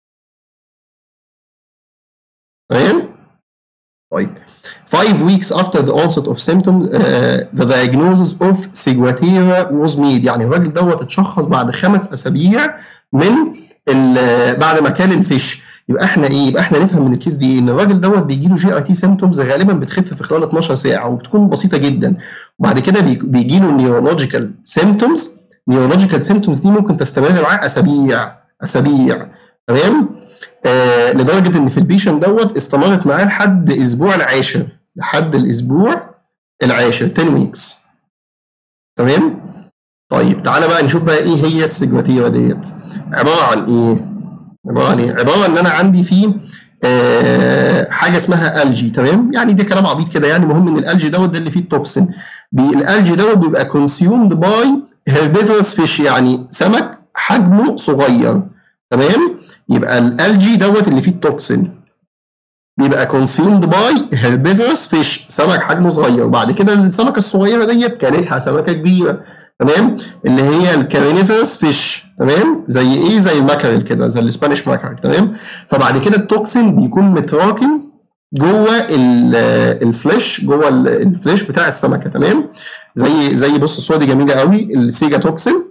تمام طيب 5 weeks after the onset of symptoms uh, the diagnosis of ciguatera was made يعني الراجل دوت اتشخص بعد خمس اسابيع من بعد ما كان الفيش يبقى احنا ايه يبقى احنا نفهم من الكيس دي ايه ان الراجل دوت بيجي له جي اي تي سيمتومز غالبا بتخف في خلال 12 ساعه وبتكون بسيطه جدا وبعد كده بيجي له نيورولوجيكال سيمتومز نيورولوجيكال سيمتومز دي ممكن تستمر معاه اسابيع اسابيع تمام آه لدرجه ان في البيشن دوت استمرت معاه لحد الاسبوع العاشر لحد الاسبوع العاشر 10 ويكس تمام طيب تعالى بقى نشوف بقى ايه هي السجواتيرا ديت عباره عن ايه عباره عن ايه عباره ان انا عندي فيه آه حاجه اسمها الجي تمام يعني ده كلام عبيط كده يعني مهم ان الالجي دوت ده اللي فيه التوكسين الالجي دوت بيبقى كونسيومد باي هيربيفرس فيش يعني سمك حجمه صغير تمام يبقى الالجي دوت اللي فيه التوكسين بيبقى كونسيومد باي هيربيفرس فيش سمك حجمه صغير وبعد كده السمكه الصغيره ديت كانتها سمكه كبيره تمام اللي هي الكارينيفرس فيش تمام زي ايه زي الماكريل كده زي الاسبانيش ماكريل تمام فبعد كده التوكسين بيكون متراكم جوه الفليش جوه الفليش بتاع السمكه تمام زي زي بص الصوره دي جميله قوي السيجا توكسين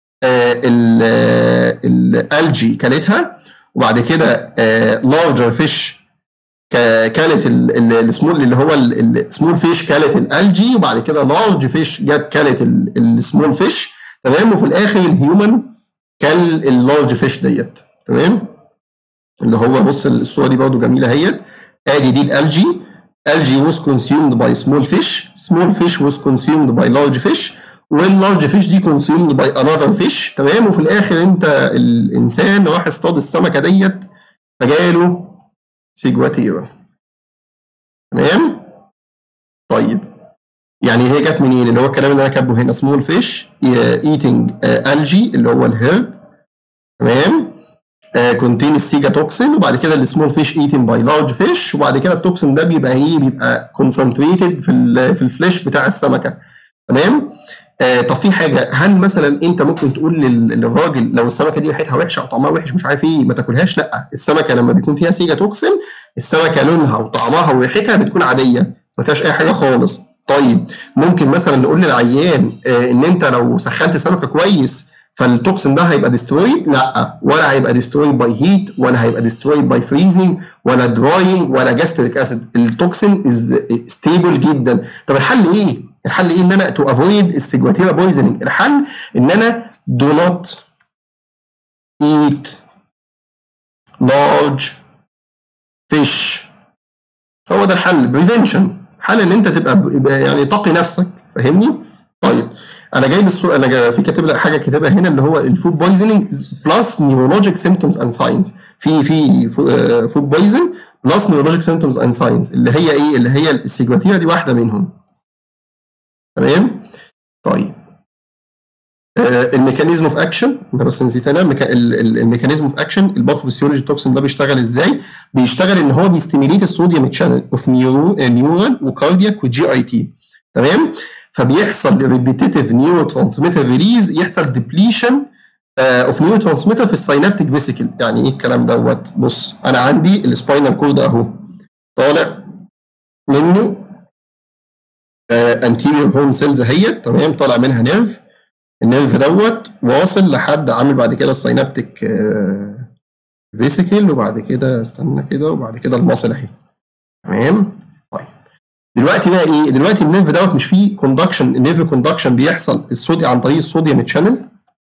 الالجي كلتها وبعد كده لارجر فيش كانت السمول اللي هو السمول فيش كانت الالجي وبعد كده لارج فيش جت كانت السمول فيش تمام وفي الاخر الهيومن كل اللارج فيش ديت تمام اللي هو بص الصوره دي برضه جميله اهيت ادي دي الالجي algae was consumed by small fish small fish was consumed by large fish واللارج فيش دي consumed by another fish تمام وفي الاخر انت الانسان راح اصطاد السمكه ديت فجاله سيجواتيرا تمام طيب يعني هي جت منين اللي هو الكلام اللي انا كاتبه هنا سمول فيش ايتنج الجي اللي هو الهيرب تمام كونتين السيجا توكسين وبعد كده السمول فيش ايتن باي لارج فيش وبعد كده التوكسين ده بيبقى ايه بيبقى كونسنتريتد في في الفليش بتاع السمكه تمام آه طب في حاجه هل مثلا انت ممكن تقول للراجل لو السمكه دي ريحتها وحشه او طعمها وحش مش عارف ايه ما تاكلهاش لا السمكه لما بيكون فيها سيجا توكسين السمكه لونها وطعمها وريحتها بتكون عاديه ما فيهاش اي حاجه خالص طيب ممكن مثلا نقول للعيان آه ان انت لو سخنت السمكه كويس فالتوكسين ده هيبقى ديسترويد لا ولا هيبقى ديسترويد باي هيت ولا هيبقى ديسترويد باي فريزنج ولا دراينج ولا جاستريك اسيد التوكسين از ستيبل جدا طب الحل ايه الحل ايه ان انا تو افويد السيجواتيرا بويزنينج الحل ان انا دو نوت ايت لارج فيش هو ده الحل بريفنشن حل ان انت تبقى يعني تقي نفسك فاهمني طيب انا جايب الصوره انا جاي في كاتب حاجه كاتبها هنا اللي هو الفود بويزنينج بلس نيورولوجيك سيمتومز اند ساينز في في فود بويزن بلس نيورولوجيك سيمتومز اند ساينز اللي هي ايه اللي هي السيجواتيرا دي واحده منهم تمام طيب آه الميكانيزم اوف اكشن انا بس نسيت انا الميكانيزم اوف اكشن الباثوفيسيولوجي توكسين ده بيشتغل ازاي؟ بيشتغل ان هو بيستيميليت الصوديوم تشانل اوف نيورال وكاردياك وجي اي تي تمام؟ فبيحصل ريبيتيتيف نيورو ترانسميتر ريليز يحصل ديبليشن اوف نيورو ترانسميتر في الساينابتيك فيسيكل يعني ايه الكلام دوت بص انا عندي السباينال كورد اهو طالع منه انتيريور هورن سيلز اهيت تمام طالع منها نيرف النيرف دوت واصل لحد عامل بعد كده الساينابتيك فيسيكل وبعد كده استنى كده وبعد كده المصل اهي تمام طيب دلوقتي بقى ايه دلوقتي النيرف دوت مش فيه كوندكشن النيرف كوندكشن بيحصل الصوديوم عن طريق الصوديوم تشانل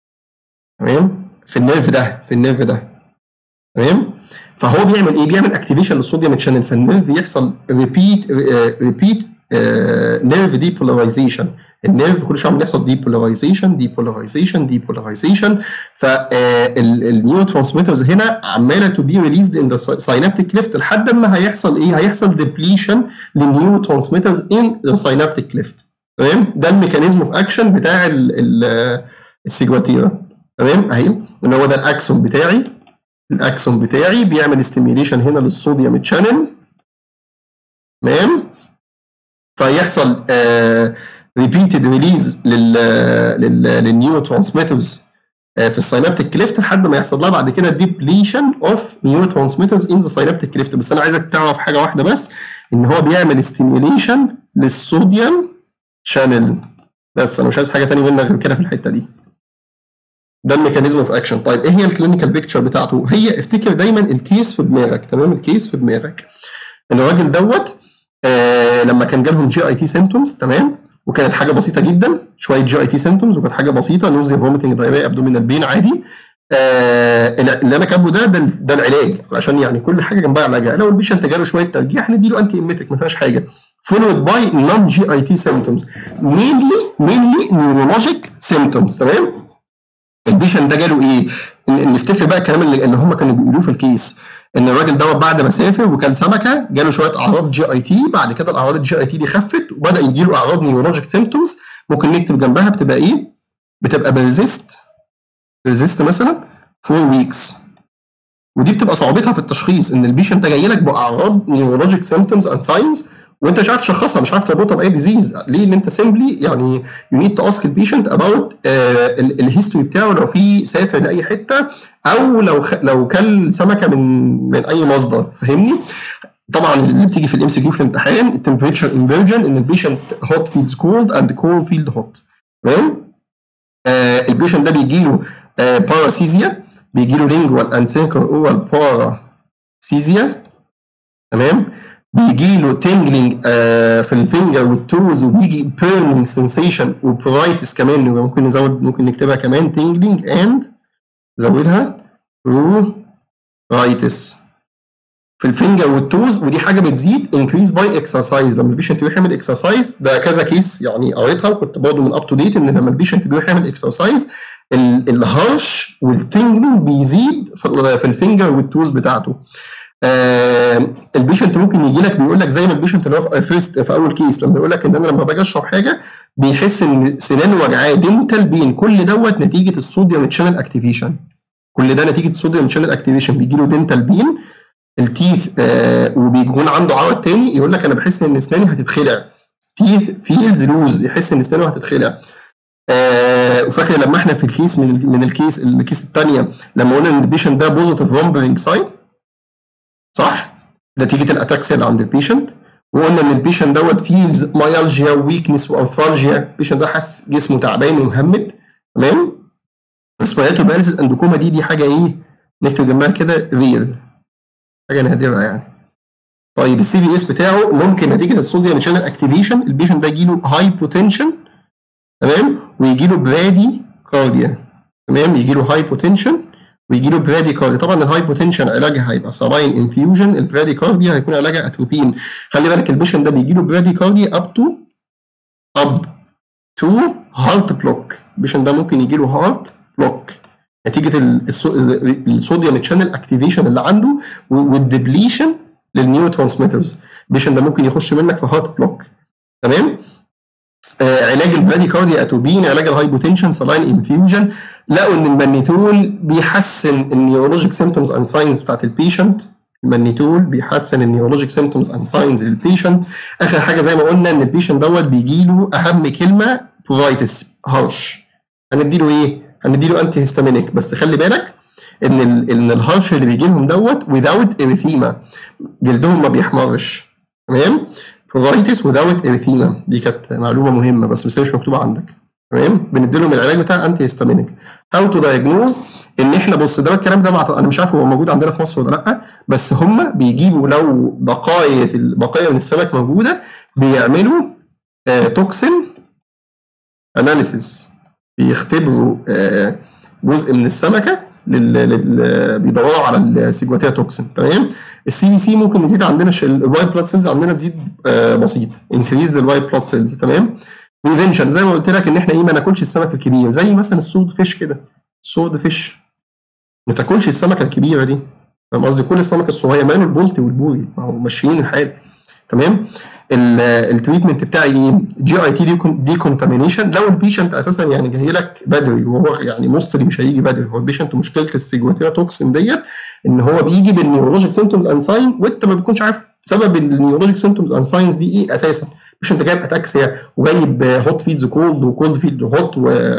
تمام في النيرف ده في النيرف ده تمام فهو بيعمل ايه بيعمل اكتيفيشن للصوديوم تشانل فالنيرف يحصل ريبيت ريبيت نيرف ديبولاريزيشن النيرف كل شويه عمال يحصل ديبولاريزيشن ديبولاريزيشن ديبولاريزيشن فالنيورو ترانسميترز هنا عماله تو بي ريليزد ان ذا ساينابتيك كليفت لحد ما هيحصل ايه؟ هيحصل ديبليشن للنيورو ترانسميترز ان ذا ساينابتيك كليفت تمام؟ ده الميكانيزم اوف اكشن بتاع السيجواتيرا تمام؟ اهي اللي هو ده الاكسون بتاعي الاكسون بتاعي بيعمل ستيميليشن هنا للصوديوم تشانل تمام؟ فيحصل ريبيتد ريليز للنيورو ترانسميترز في الساينابتيك كليفت لحد ما يحصل لها بعد كده ديبليشن اوف نيورو ترانسميترز ان ذا ساينابتيك كليفت بس انا عايزك تعرف حاجه واحده بس ان هو بيعمل ستيميوليشن للصوديوم شانل بس انا مش عايز حاجه ثانيه منك غير كده في الحته دي ده الميكانيزم اوف اكشن طيب ايه هي الكلينيكال بيكتشر بتاعته هي افتكر دايما الكيس في دماغك تمام الكيس في دماغك الراجل دوت آه لما كان جالهم جي اي تي سيمتومز تمام وكانت حاجه بسيطه جدا شويه جي اي تي سيمتومز وكانت حاجه بسيطه نوزيا فوميتنج دايريا ابدومينال بين عادي آه اللي انا كاتبه ده ده, ده العلاج عشان يعني كل حاجه جنبها علاجها لو البيشنت جاله شويه ترجيح نديله انتي ايميتك ما فيهاش حاجه followed by non GIT symptoms mainly mainly neurologic symptoms تمام البيشنت ده جاله ايه نفتكر بقى الكلام اللي, اللي هم كانوا بيقولوه في الكيس ان الراجل دوت بعد ما سافر وكان سمكه جاله شويه اعراض جي اي تي بعد كده الاعراض الجي اي تي دي خفت وبدا يجي له اعراض نيورولوجيك سيمتومز ممكن نكتب جنبها بتبقى ايه؟ بتبقى بيرزيست بيرزيست مثلا 4 ويكس ودي بتبقى صعوبتها في التشخيص ان البيشنت جاي لك باعراض نيورولوجيك سيمتومز اند ساينز وانت مش عارف تشخصها مش عارف تربطها باي ديزيز ليه؟ ان انت سيمبلي يعني يو نيد تو اسك البيشنت اباوت الهيستوري بتاعه لو في سافر لاي حته او لو خ... لو كل سمكه من من اي مصدر فاهمني؟ طبعا اللي بتيجي في الام سي كيو في الامتحان التمبريتشر انفرجن ان البيشنت هوت فيلز كولد اند كول فيلد هوت تمام آه البيشنت ده بيجي له آه باراسيزيا بيجي له لينجوال اند سينكر اورال باراسيزيا تمام بيجي له تنجلينج آه في الفينجر والتوز وبيجي بيرنينج سensation وبرايتس كمان ممكن نزود ممكن نكتبها كمان تنجلينج اند زودها برايتس في الفينجر والتوز ودي حاجه بتزيد انكريز باي اكسرسايز لما البيشنت يروح يعمل اكسرسايز ده كذا كيس يعني قريتها وكنت برضه من اب تو ديت ان لما البيشنت بيروح يعمل اكسرسايز الهرش والتنجلينج بيزيد في الفينجر والتوز بتاعته آه البيشنت ممكن يجي لك بيقول لك زي ما البيشنت اللي هو في فيرست في اول كيس لما يقول لك ان انا لما باجي اشرب حاجه بيحس ان سنانه وجعاه دنتال بين كل دوت نتيجه الصوديوم تشانل اكتيفيشن كل ده نتيجه الصوديوم تشانل اكتيفيشن بيجي له دنتال بين التيث آه وبيكون عنده عرض تاني يقول لك انا بحس ان اسناني هتتخلع تيث فيلز لوز يحس ان اسنانه هتتخلع آه وفاكر لما احنا في الكيس من من الكيس الكيس الثانيه لما قلنا ان البيشنت ده بوزيتيف رومبلينج ساين صح نتيجه الاتاكسيا اللي عند البيشنت وقلنا ان البيشنت دوت فيلز مايالجيا ويكنس وارثالجيا البيشنت ده حاسس جسمه تعبان ومهمد تمام ريسبيراتوري باراليسيس اندوكوما دي دي حاجه ايه نكتب جنبها كده رير حاجه نادره يعني طيب السي في اس بتاعه ممكن نتيجه الصوديوم شانل اكتيفيشن البيشنت ده يجي له هايبوتنشن تمام ويجي له برادي كارديا تمام يجي له هايبوتنشن ويجي له برادي كارديا طبعا الهايبوتنشن علاجها هيبقى سراين انفيوجن البرادي كارديا هيكون علاجها اتروبين خلي بالك البيشنت ده بيجي له برادي كارديا اب تو اب تو هارت بلوك البيشنت ده ممكن يجي له هارت بلوك نتيجه الصوديوم تشانل اكتيفيشن اللي عنده والدبليشن للنيورو ترانسميترز البيشنت ده ممكن يخش منك في هارت بلوك تمام آه علاج البرادي كارديا اتوبين علاج الهايبوتنشن سلاين انفيوجن لقوا ان المانيتول بيحسن النيورولوجيك سيمتومز اند ساينز بتاعت البيشنت المانيتول بيحسن النيورولوجيك سيمتومز اند ساينز للبيشنت اخر حاجه زي ما قلنا ان البيشنت دوت بيجي له اهم كلمه بروفايتس هارش هنديله ايه؟ هنديله انتي هيستامينيك بس خلي بالك ان ال ان الهرش اللي بيجي لهم دوت without اريثيما جلدهم ما بيحمرش تمام بروفايتس without اريثيما دي كانت معلومه مهمه بس بس مش مكتوبه عندك تمام بندي لهم العلاج بتاع انتي هيستامينيك هاو تو دايجنوز ان احنا بص ده الكلام ده بعت... انا مش عارف هو موجود عندنا في مصر ولا لا بس هم بيجيبوا لو بقايا بقايا من السمك موجوده بيعملوا آه توكسين اناليسيس بيختبروا آه جزء من السمكه لل... لل... بيدوروا على السيجواتيا توكسين تمام السي بي سي ممكن يزيد عندنا الوايت بلاد سيلز عندنا تزيد آه بسيط انكريز للوايت بلاد سيلز تمام بريفنشن زي ما قلت لك ان احنا ايه ما ناكلش السمك الكبير زي مثلا السود فيش كده السود فيش ما تاكلش السمكه الكبيره دي فاهم قصدي كل السمك الصغير ماله البولتي والبوري ما هو ماشيين الحال تمام التريتمنت بتاعي ايه جي اي تي دي كونتامينيشن لو البيشنت اساسا يعني جاي لك بدري وهو يعني موستلي مش هيجي بدري هو البيشنت مشكله السيجواتيرا توكسين ديت ان هو بيجي بالنيورولوجيك سيمتومز اند ساين وانت ما بتكونش عارف سبب النيورولوجيك سيمتومز اند ساينز دي ايه اساسا مش انت جايب اتاكسيا وجايب هوت فيلز كولد وكولد فيلد هوت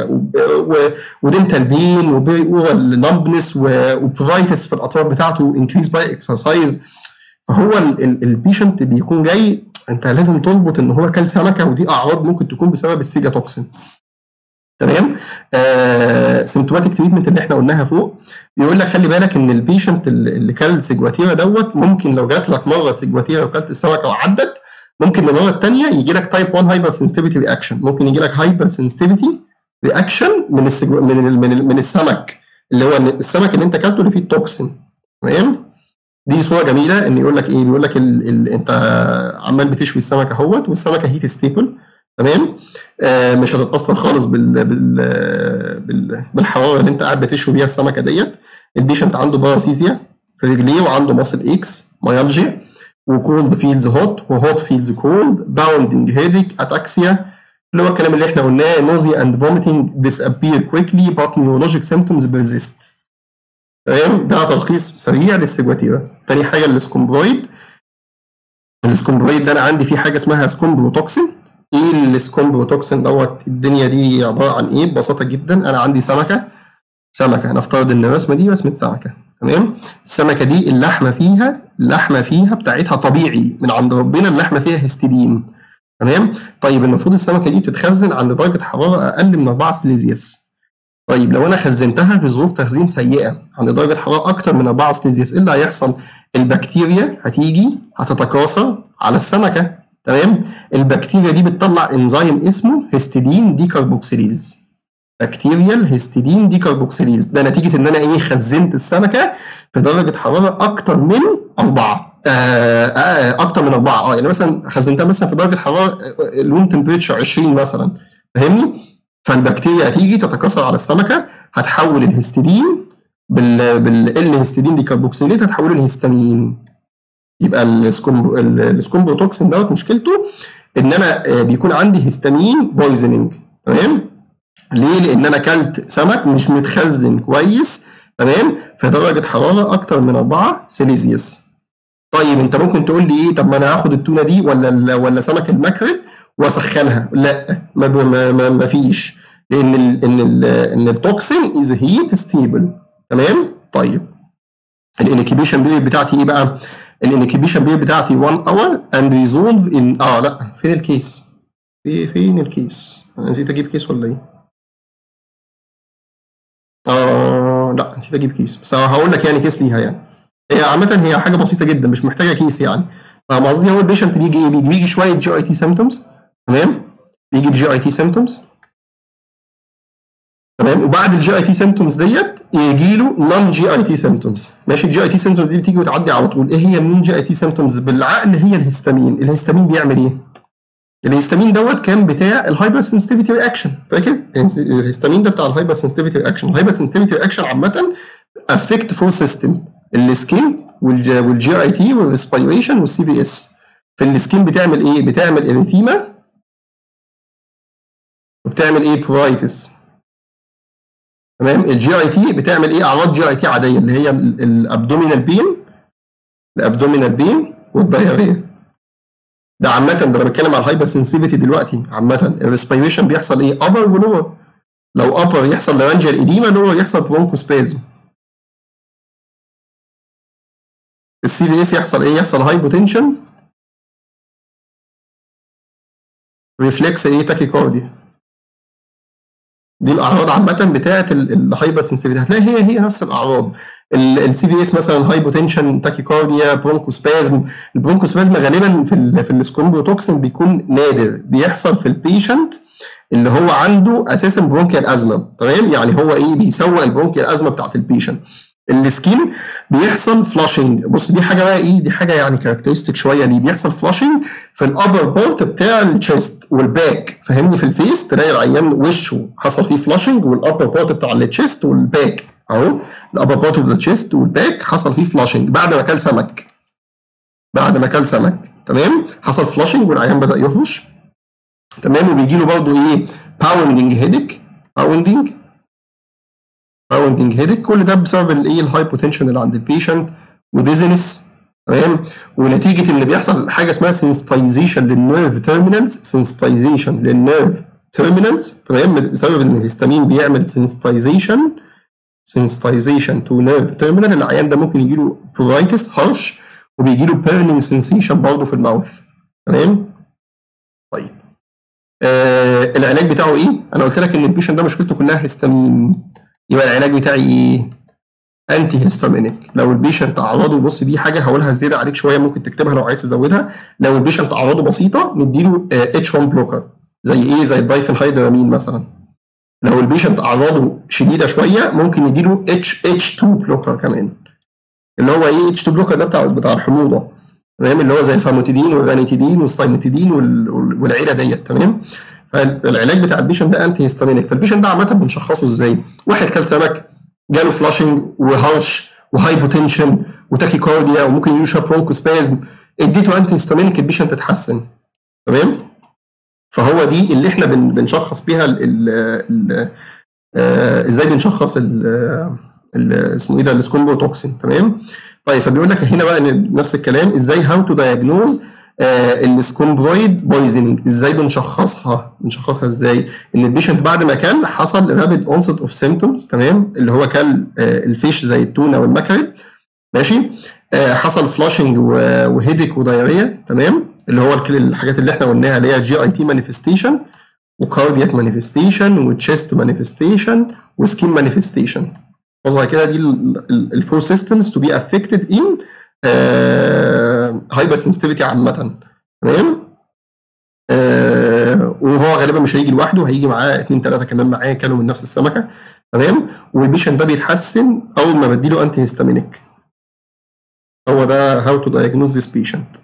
ودنتال بين وبيري اورال نمبنس وبروفايتس في الاطراف بتاعته انكريز باي اكسرسايز فهو البيشنت بيكون جاي انت لازم تربط ان هو كل سمكه ودي اعراض ممكن تكون بسبب السيجا توكسين تمام آه سيمتوماتيك تريتمنت اللي احنا قلناها فوق بيقول لك خلي بالك ان البيشنت اللي كل سيجواتيرا دوت ممكن لو جات لك مره سيجواتيرا وكلت السمكه وعدت ممكن المره الثانيه يجي لك تايب 1 هايبر سنسيتيفيتي رياكشن ممكن يجي لك هايبر سنسيتيفيتي رياكشن من السجو... من ال... من, ال... من السمك اللي هو السمك اللي انت اكلته اللي فيه التوكسين تمام دي صوره جميله ان يقول لك ايه بيقول لك ال... ال... انت عمال بتشوي السمكه اهوت والسمكه هيت ستيبل تمام آه مش هتتاثر خالص بال... بال... بال... بالحراره اللي انت قاعد بتشوي بيها السمكه ديت البيشنت عنده باراسيزيا في رجليه وعنده ماسل اكس مايالجيا وكولد فيلز هوت وهوت فيلز كولد باوندنج هيديك اتاكسيا اللي هو الكلام اللي احنا قلناه نوزيا اند فوميتنج disappear quickly but neurologic symptoms persist تمام ده تلخيص سريع للسيجواتيرا تاني حاجه السكومبرويد السكومبرويد ده انا عندي فيه حاجه اسمها سكومبروتوكسين ايه السكومبروتوكسين دوت الدنيا دي عباره عن ايه ببساطه جدا انا عندي سمكه سمكه نفترض ان الرسمه دي رسمه سمكه تمام السمكه دي اللحمه فيها اللحمه فيها بتاعتها طبيعي من عند ربنا اللحمه فيها هيستidine تمام طيب المفروض السمكه دي بتتخزن عند درجه حراره اقل من 4 سليزيوس طيب لو انا خزنتها في ظروف تخزين سيئه عند درجه حراره اكتر من 4 سليزيوس ايه اللي هيحصل البكتيريا هتيجي هتتكاثر على السمكه تمام البكتيريا دي بتطلع انزيم اسمه هيستidine ديكربوكسيليز بكتيريال هيستidine ديكربوكسيليز ده نتيجه ان انا ايه خزنت السمكه في درجه حراره اكتر من 4 آه آه اكتر من 4 اه يعني مثلا خزنتها مثلا في درجه حراره الروم تمبريتشر 20 مثلا فاهمني فالبكتيريا هتيجي تتكاثر على السمكه هتحول الهيستidine بال بالال هيستidine ديكربوكسيليز هتحوله لهيستامين يبقى السكومبو السكومبروتوكسين دوت مشكلته ان انا بيكون عندي هيستامين بويزنينج تمام ليه؟ لان انا اكلت سمك مش متخزن كويس تمام في درجه حراره اكتر من 4 سيليزيوس طيب انت ممكن تقول لي ايه طب ما انا هاخد التونه دي ولا ولا سمك الماكريل واسخنها لا ما, ما, ما, ما فيش لان ال ان ال ان التوكسين از هيت ستيبل تمام طيب الانكيبيشن بيريد بتاعتي ايه بقى الانكيبيشن بيريد بتاعتي 1 اور اند ريزولف ان اه لا فين الكيس في فين الكيس انا نسيت اجيب كيس ولا ايه اه لا نسيت اجيب كيس بس هقول لك يعني كيس ليها يعني هي عامة هي حاجة بسيطة جدا مش محتاجة كيس يعني فاهم قصدي هو البيشنت بيجي ايه بيجي, بيجي شوية جي اي تي سيمتومز تمام بيجي بجي اي تي سيمتومز تمام وبعد الجي اي تي سيمتومز ديت يجي له نون جي اي تي سيمتومز ماشي الجي اي تي سيمتومز دي بتيجي وتعدي على طول ايه هي النون جي اي تي سيمتومز بالعقل هي الهستامين الهستامين بيعمل ايه الهستامين دوت كان بتاع الهايبر سنسيتيفيتي رياكشن فاكر الهستامين ده بتاع الهايبر سنسيتيفيتي رياكشن الهايبر سنسيتيفيتي رياكشن عامه افكت فور سيستم السكين والجي اي تي والريسبيريشن والسي في اس في السكين بتعمل ايه بتعمل اريثيما وبتعمل ايه برايتس تمام الجي اي تي بتعمل ايه اعراض جي اي تي عاديه اللي هي الابدومينال بين الابدومينال بين والدايريا ده عامة ده انا بتكلم على الهايبر سنسيفيتي دلوقتي عامة الريسبيريشن بيحصل ايه؟ ابر ولور لو ابر يحصل لارنجال ايديما لور يحصل برونكوسبازم السي في اس يحصل ايه؟ يحصل هايبوتنشن ريفلكس ايه تاكيكارديا دي الاعراض عامه بتاعه الهايبر سنسيفيتي هتلاقي هي هي نفس الاعراض السي في اس مثلا هايبوتنشن تاكيكارديا برونكوسبازم البرونكوسبازم غالبا في ال في السكومبروتوكسين بيكون نادر بيحصل في البيشنت اللي هو عنده اساسا برونكيال ازمه تمام يعني هو ايه بيسوق البرونكيال ازمه بتاعت البيشنت السكين بيحصل فلاشنج بص دي حاجه بقى ايه دي حاجه يعني كاركترستيك شويه ليه بيحصل فلاشنج في الابر بارت بتاع التشيست والباك فاهمني في الفيس تلاقي العيان وشه حصل فيه فلاشنج والابر بارت بتاع التشيست والباك اهو الابر بارت اوف ذا تشيست والباك حصل فيه فلاشنج بعد ما اكل سمك بعد ما اكل سمك تمام حصل فلاشنج والعيان بدا يهرش تمام وبيجي له برضه ايه باوندنج هيدك باوندنج باوندنج هيدك كل ده بسبب الايه الهايبوتنشن اللي عند البيشنت وديزنس تمام ونتيجه ان بيحصل حاجه اسمها سنسيتايزيشن للنيرف تيرمينالز سنسيتايزيشن للنيرف تيرمينالز تمام بسبب ان الهستامين بيعمل سنسيتايزيشن سنسيتايزيشن تو نيرف تيرمينال العيان ده ممكن يجي له برايتس هرش وبيجي له بيرنينج سنسيشن برضه في الماوث تمام طيب آه العلاج بتاعه ايه؟ انا قلت لك ان البيشنت ده مشكلته كلها هيستامين يبقى العلاج بتاعي ايه؟ انتي هيستامينيك لو البيشنت اعراضه بص دي حاجه هقولها زياده عليك شويه ممكن تكتبها لو عايز تزودها لو البيشنت اعراضه بسيطه نديله اتش 1 بلوكر زي ايه؟ زي الدايفنهايدرامين مثلا لو البيشنت اعراضه شديده شويه ممكن نديله اتش اتش 2 بلوكر كمان اللي هو ايه اتش 2 بلوكر ده بتاع بتاع الحموضه تمام اللي هو زي الفاموتيدين والرانيتيدين والسايموتيدين والعيله ديت تمام فالعلاج بتاع البيشنت ده انتي هيستامينيك فالبيشنت ده عامه بنشخصه ازاي؟ واحد كل سمك جاله فلاشنج وهرش وهايبوتنشن وتاكيكارديا وممكن يجيله برونكوسبازم اديته انتي هيستامينيك البيشنت اتحسن تمام؟ فهو دي اللي احنا بن بنشخص بيها ال ال آه ازاي بنشخص ال اسمه ايه ده السكومبروتوكسين تمام؟ طيب فبيقول لك هنا بقى نفس الكلام ازاي هاو تو دايجنوز السكومبرويد بويزنينج ازاي بنشخصها بنشخصها ازاي ان البيشنت بعد ما كل حصل رابيد اونست اوف سيمتومز تمام اللي هو كل آه، الفيش زي التونه والمكرل ماشي آه، حصل فلاشنج وهيدك ودايريا تمام اللي هو الكل- الحاجات اللي احنا قلناها اللي هي جي اي تي مانيفستيشن وكاردياك مانيفستيشن وتشيست مانيفستيشن وسكين مانيفستيشن قصدها كده دي الفور سيستمز تو بي افكتد ان هايبر سنسيتيفيتي عامه تمام آه، وهو غالبا مش هيجي لوحده هيجي معاه اتنين تلاته كمان معاه كانوا من نفس السمكه تمام والبيشنت ده بيتحسن اول ما بديله انتي هيستامينيك هو ده هاو تو diagnose this patient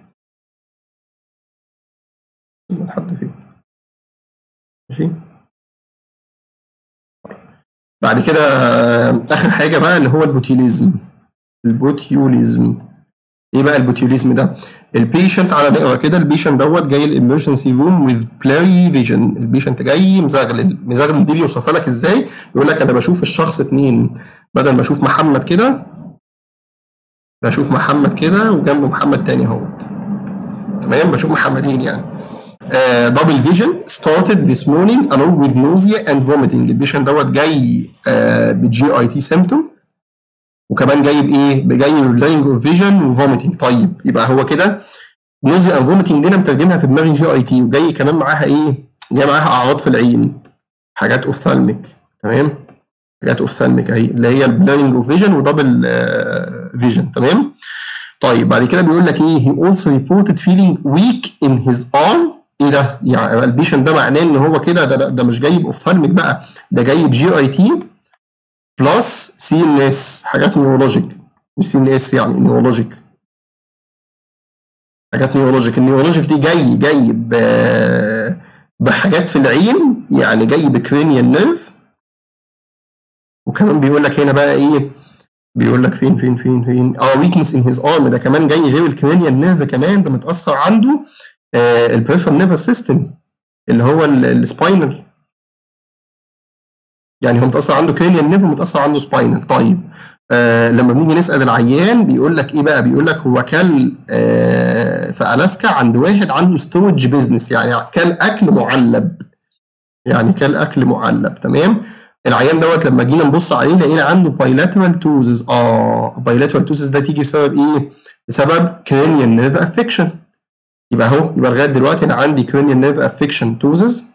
لحد فين ماشي بعد كده آه، اخر حاجه بقى اللي هو البوتيوليزم البوتيوليزم ايه بقى البوتيوليزم ده البيشنت على نقرا كده البيشنت دوت جاي الامرجنسي روم وذ بلاري فيجن البيشنت جاي مزغلل مزغلل دي بيوصفها لك ازاي يقول لك انا بشوف الشخص اتنين بدل ما اشوف محمد كده بشوف محمد كده وجنبه محمد تاني اهوت تمام بشوف محمدين يعني دبل فيجن started this morning along with nausea and vomiting البيشنت دوت جاي بجي اي تي سيمتوم وكمان جاي بايه؟ جاي بلاينج اوف فيجن وفوميتنج طيب يبقى هو كده نوزيا اند فوميتنج دي انا مترجمها في دماغي جي اي تي وجاي كمان معاها ايه؟ جاي معاها اعراض في العين حاجات اوفثالميك تمام؟ حاجات اوفثالميك اهي اللي هي البلاينج اوف فيجن ودبل فيجن تمام؟ طيب بعد كده بيقول لك ايه he also reported feeling weak in his arm ايه ده؟ يعني البيشنت ده معناه ان هو كده ده, ده, ده مش جايب اوفثالميك بقى ده جايب جي اي تي بلس سي ان اس حاجات نيورولوجيك مش سي ان اس يعني نيورولوجيك حاجات نيورولوجيك النيورولوجيك دي جاي جاي ب- بحاجات في العين يعني جاي بكرينيال نيرف وكمان بيقول لك هنا بقى ايه بيقول لك فين فين فين فين اه ويكنس ان هيز ارم ده كمان جاي غير الكرينيال نيرف كمان ده متاثر عنده آه البريفرال نيرفس سيستم اللي هو السباينال يعني هو متاثر عنده كرينيال نيرف ومتاثر عنده سباينال طيب آه لما بنيجي نسال العيان بيقول لك ايه بقى بيقول لك هو كل آه في الاسكا عند واحد عنده ستورج بيزنس يعني كل اكل معلب يعني كل اكل معلب تمام العيان دوت لما جينا نبص عليه لقينا عنده بايلاترال توزز اه بايلاترال توزز ده تيجي بسبب ايه بسبب كرينيال نيرف افكشن يبقى اهو يبقى لغايه دلوقتي انا عندي كرينيال نيرف افكشن توزز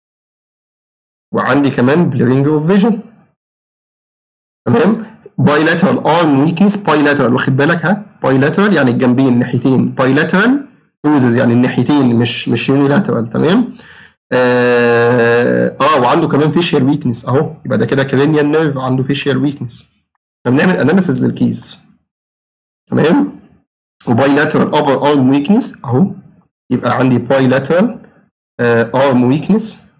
وعندي كمان بليرنج اوف فيجن تمام بايلاترال ارم ويكنس بايلاترال واخد بالك ها بايلاترال يعني الجنبين الناحيتين بايلاترال توزز يعني الناحيتين مش مش يونيلاترال تمام اه, آه وعنده كمان فيشيال ويكنس اهو يبقى ده كده كرينيال نيرف عنده فيشيال ويكنس احنا بنعمل اناليسيس للكيس تمام وبايلاترال ابر ارم ويكنس اهو يبقى عندي بايلاترال ارم ويكنس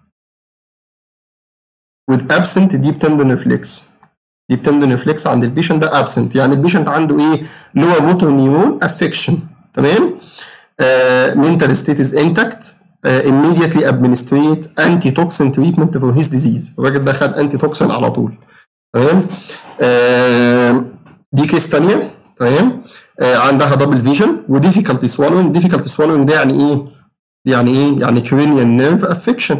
with absent deep tendon reflex deep tendon reflex عند البيشنت ده absent يعني البيشنت عنده ايه lower motor neuron affection تمام uh, mental state is intact uh, immediately administrate anti-toxin treatment for his disease الراجل ده خد انتي توكسين على طول تمام uh, دي كيس تانية تمام uh, عندها دبل فيجن وديفيكالتي swallowing difficulty swallowing ده يعني ايه يعني ايه يعني cranial nerve affection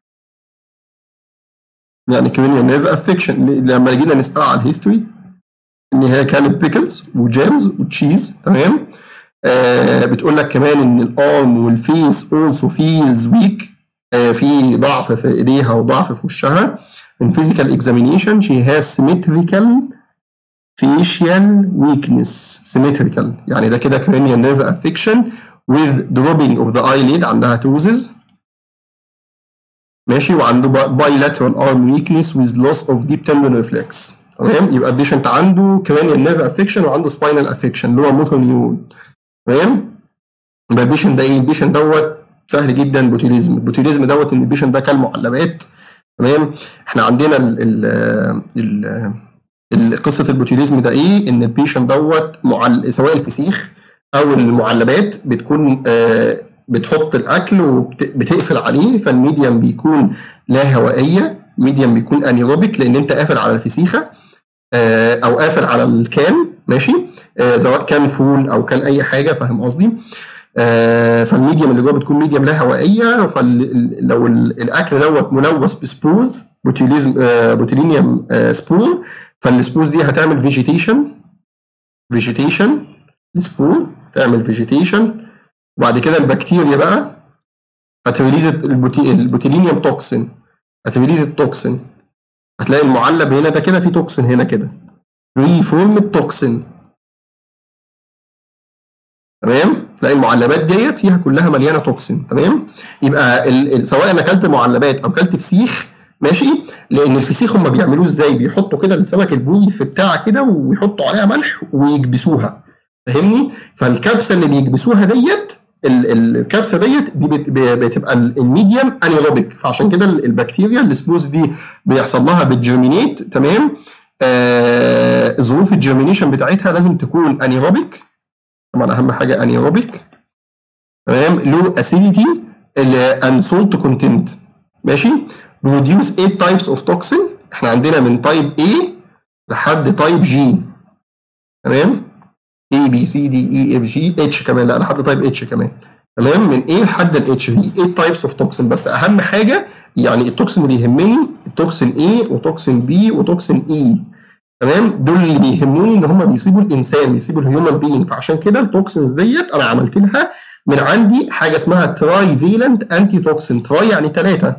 يعني cranial nerve affection لما جينا نسأل على الهيستوري ان هي كانت بيكلز وجامز وتشيز تمام آه بتقول لك كمان ان الارم والفيس also feels weak آه في ضعف في ايديها وضعف في وشها in physical examination she has symmetrical facial weakness symmetrical يعني ده كده cranial nerve affection with dropping of the eyelid عندها توزز ماشي وعنده bilateral arm weakness with loss of deep tendon reflex تمام يبقى البيشنت عنده cranial nerve affection وعنده spinal affection اللي هو موتور نيورون تمام يبقى البيشنت ده ايه البيشنت دوت سهل جدا بوتيليزم البوتيليزم دوت ان البيشنت ده كل معلبات تمام احنا عندنا ال ال ال قصه البوتيليزم ده ايه ان البيشنت دوت معل... سواء الفسيخ او المعلبات بتكون آه بتحط الاكل وبتقفل عليه فالميديم بيكون لا هوائيه ميديم بيكون انيروبيك لان انت قافل على الفسيخه آه او قافل على الكان ماشي آه سواء كان فول او كان اي حاجه فاهم قصدي آه فالميديم اللي جوه بتكون ميديم لا هوائيه فلو الاكل دوت ملوث بسبوز بوتيليزم آه بوتيلينيوم آه سبور فالسبوز دي هتعمل فيجيتيشن فيجيتيشن السبور تعمل فيجيتيشن وبعد كده البكتيريا بقى هتريليز البوتي... البوتيلينيوم توكسين هتريليز التوكسين هتلاقي المعلب هنا ده كده فيه توكسين هنا كده ريفورم التوكسين تمام تلاقي المعلبات ديت فيها كلها مليانه توكسين تمام يبقى ال... ال... سواء انا اكلت معلبات او اكلت فسيخ ماشي لان الفسيخ هم بيعملوه ازاي بيحطوا كده السمك البوري في بتاع كده ويحطوا عليها ملح ويكبسوها فاهمني فالكبسه اللي بيكبسوها ديت الكبسه ديت دي بتبقى الميديم انيروبيك فعشان كده البكتيريا السبوز دي بيحصل لها بالجيرمينيت تمام آه ظروف الجيرمينيشن بتاعتها لازم تكون انيروبيك طبعا اهم حاجه انيروبيك تمام لو اسيديتي اند سولت كونتنت ماشي بروديوس 8 تايبس اوف توكسين احنا عندنا من تايب A لحد تايب G تمام A B C D E F G H كمان لا لحد تايب H كمان تمام من A لحد ال H في 8 تايبس اوف توكسين بس اهم حاجه يعني التوكسين اللي يهمني التوكسين A وتوكسين B وتوكسين E تمام دول اللي بيهموني ان هم بيسيبوا الانسان بيسيبوا الهيومن بينج فعشان كده التوكسينز ديت انا عملت لها من عندي حاجه اسمها تراي فيلنت انتي توكسين تراي يعني ثلاثه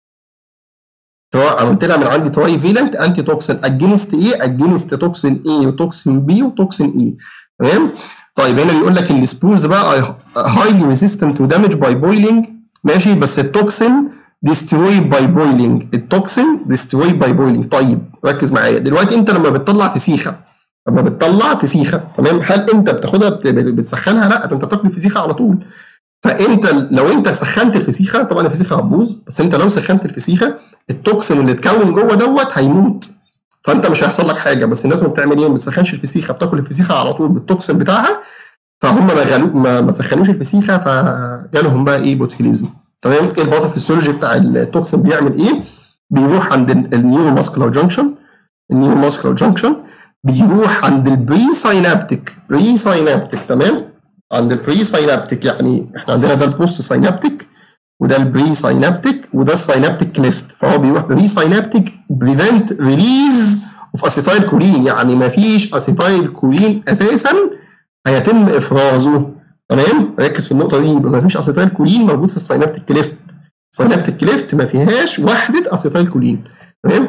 عملت لها من عندي تراي فيلنت انتي توكسين اجينست ايه؟ اجينست توكسين اي وتوكسين بي وتوكسين اي تمام؟ طيب هنا بيقول لك السبوز بقى هايلي ريزيستنت تو دامج باي بويلنج ماشي بس التوكسين ديسترويد باي بويلنج التوكسين ديسترويد باي بويلنج طيب ركز معايا دلوقتي انت لما بتطلع فسيخه لما بتطلع فسيخه تمام هل انت بتاخدها بتسخنها؟ لا انت بتاكل الفسيخه على طول فانت لو انت سخنت الفسيخه طبعا الفسيخه هتبوظ بس انت لو سخنت الفسيخه التوكسين اللي اتكون جوه دوت هيموت فانت مش هيحصل لك حاجه بس الناس ما بتعمل ايه ما بتسخنش الفسيخه بتاكل الفسيخه على طول بالتوكسين بتاعها فهم ما غلو ما, ما سخنوش الفسيخه فجالهم بقى ايه بوتيليزم تمام ايه الباثوفيسيولوجي بتاع التوكسين بيعمل ايه؟ بيروح عند النيورو ماسكولار جانكشن النيورو ماسكولار جانكشن بيروح عند البري ساينابتيك بري ساينابتيك تمام عند البري ساينابتيك يعني احنا عندنا ده البوست ساينابتيك وده البري ساينابتيك وده الساينابتيك كليفت فهو بيروح بري ساينابتيك بريفنت ريليز اوف اسيتايل كولين يعني ما فيش اسيتايل كولين اساسا هيتم افرازه تمام ركز في النقطه دي يبقى ما فيش اسيتايل كولين موجود في الساينابتيك كليفت الساينابتيك كليفت ما فيهاش وحده اسيتايل كولين تمام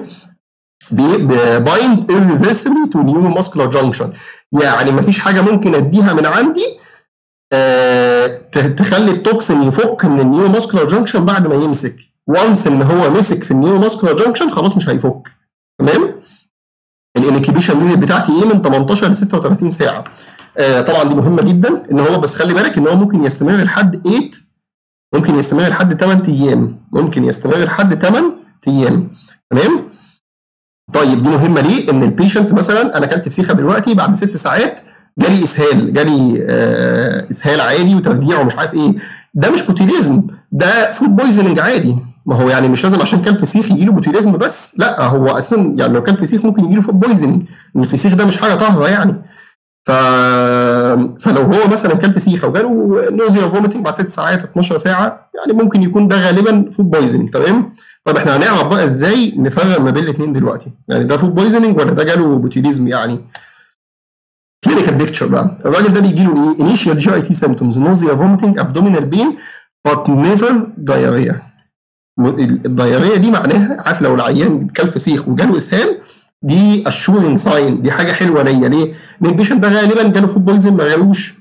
بايند irreversibly تو نيورو ماسكولار جانكشن يعني ما فيش حاجه ممكن اديها من عندي آه تخلي التوكسين يفك من النيورو ماسكولار جانكشن بعد ما يمسك وانس ان هو مسك في النيورو ماسكولار جانكشن خلاص مش هيفك تمام الانكيبيشن بيريد بتاعتي ايه من 18 ل 36 ساعه آه طبعا دي مهمه جدا ان هو بس خلي بالك ان هو ممكن يستمر لحد 8 ممكن يستمر لحد 8 ايام ممكن يستمر لحد 8 ايام تمام طيب دي مهمه ليه ان البيشنت مثلا انا اكلت فسيخه دلوقتي بعد ست ساعات جالي اسهال جالي آه اسهال عادي وترجيع ومش عارف ايه ده مش بوتيليزم ده فود بويزننج عادي ما هو يعني مش لازم عشان كان فسيخ يجي له بوتيليزم بس لا هو اساسا يعني لو كان فسيخ ممكن يجي له فود بويزننج ان الفسيخ ده مش حاجه طاهره يعني ف... فلو هو مثلا كان فسيخه وجاله نوزيا فوميتنج بعد ست ساعات 12 ساعه يعني ممكن يكون ده غالبا فود بويزننج تمام طب احنا هنعرف بقى ازاي نفرق ما بين الاثنين دلوقتي يعني ده فود بويزننج ولا ده جاله بوتيليزم يعني كلينيكال بيكتشر بقى الراجل ده بيجي له ايه انيشال جي اي تي سيمبتومز نوزيا فوميتنج ابدومينال بين بات نيفر دايريا الدايريا دي معناها عارف لو العيان كل فسيخ وجاله اسهال دي اشورنج ساين دي حاجه حلوه ليا ليه؟ لان البيشنت ده غالبا جاله فود بويزن ما جالوش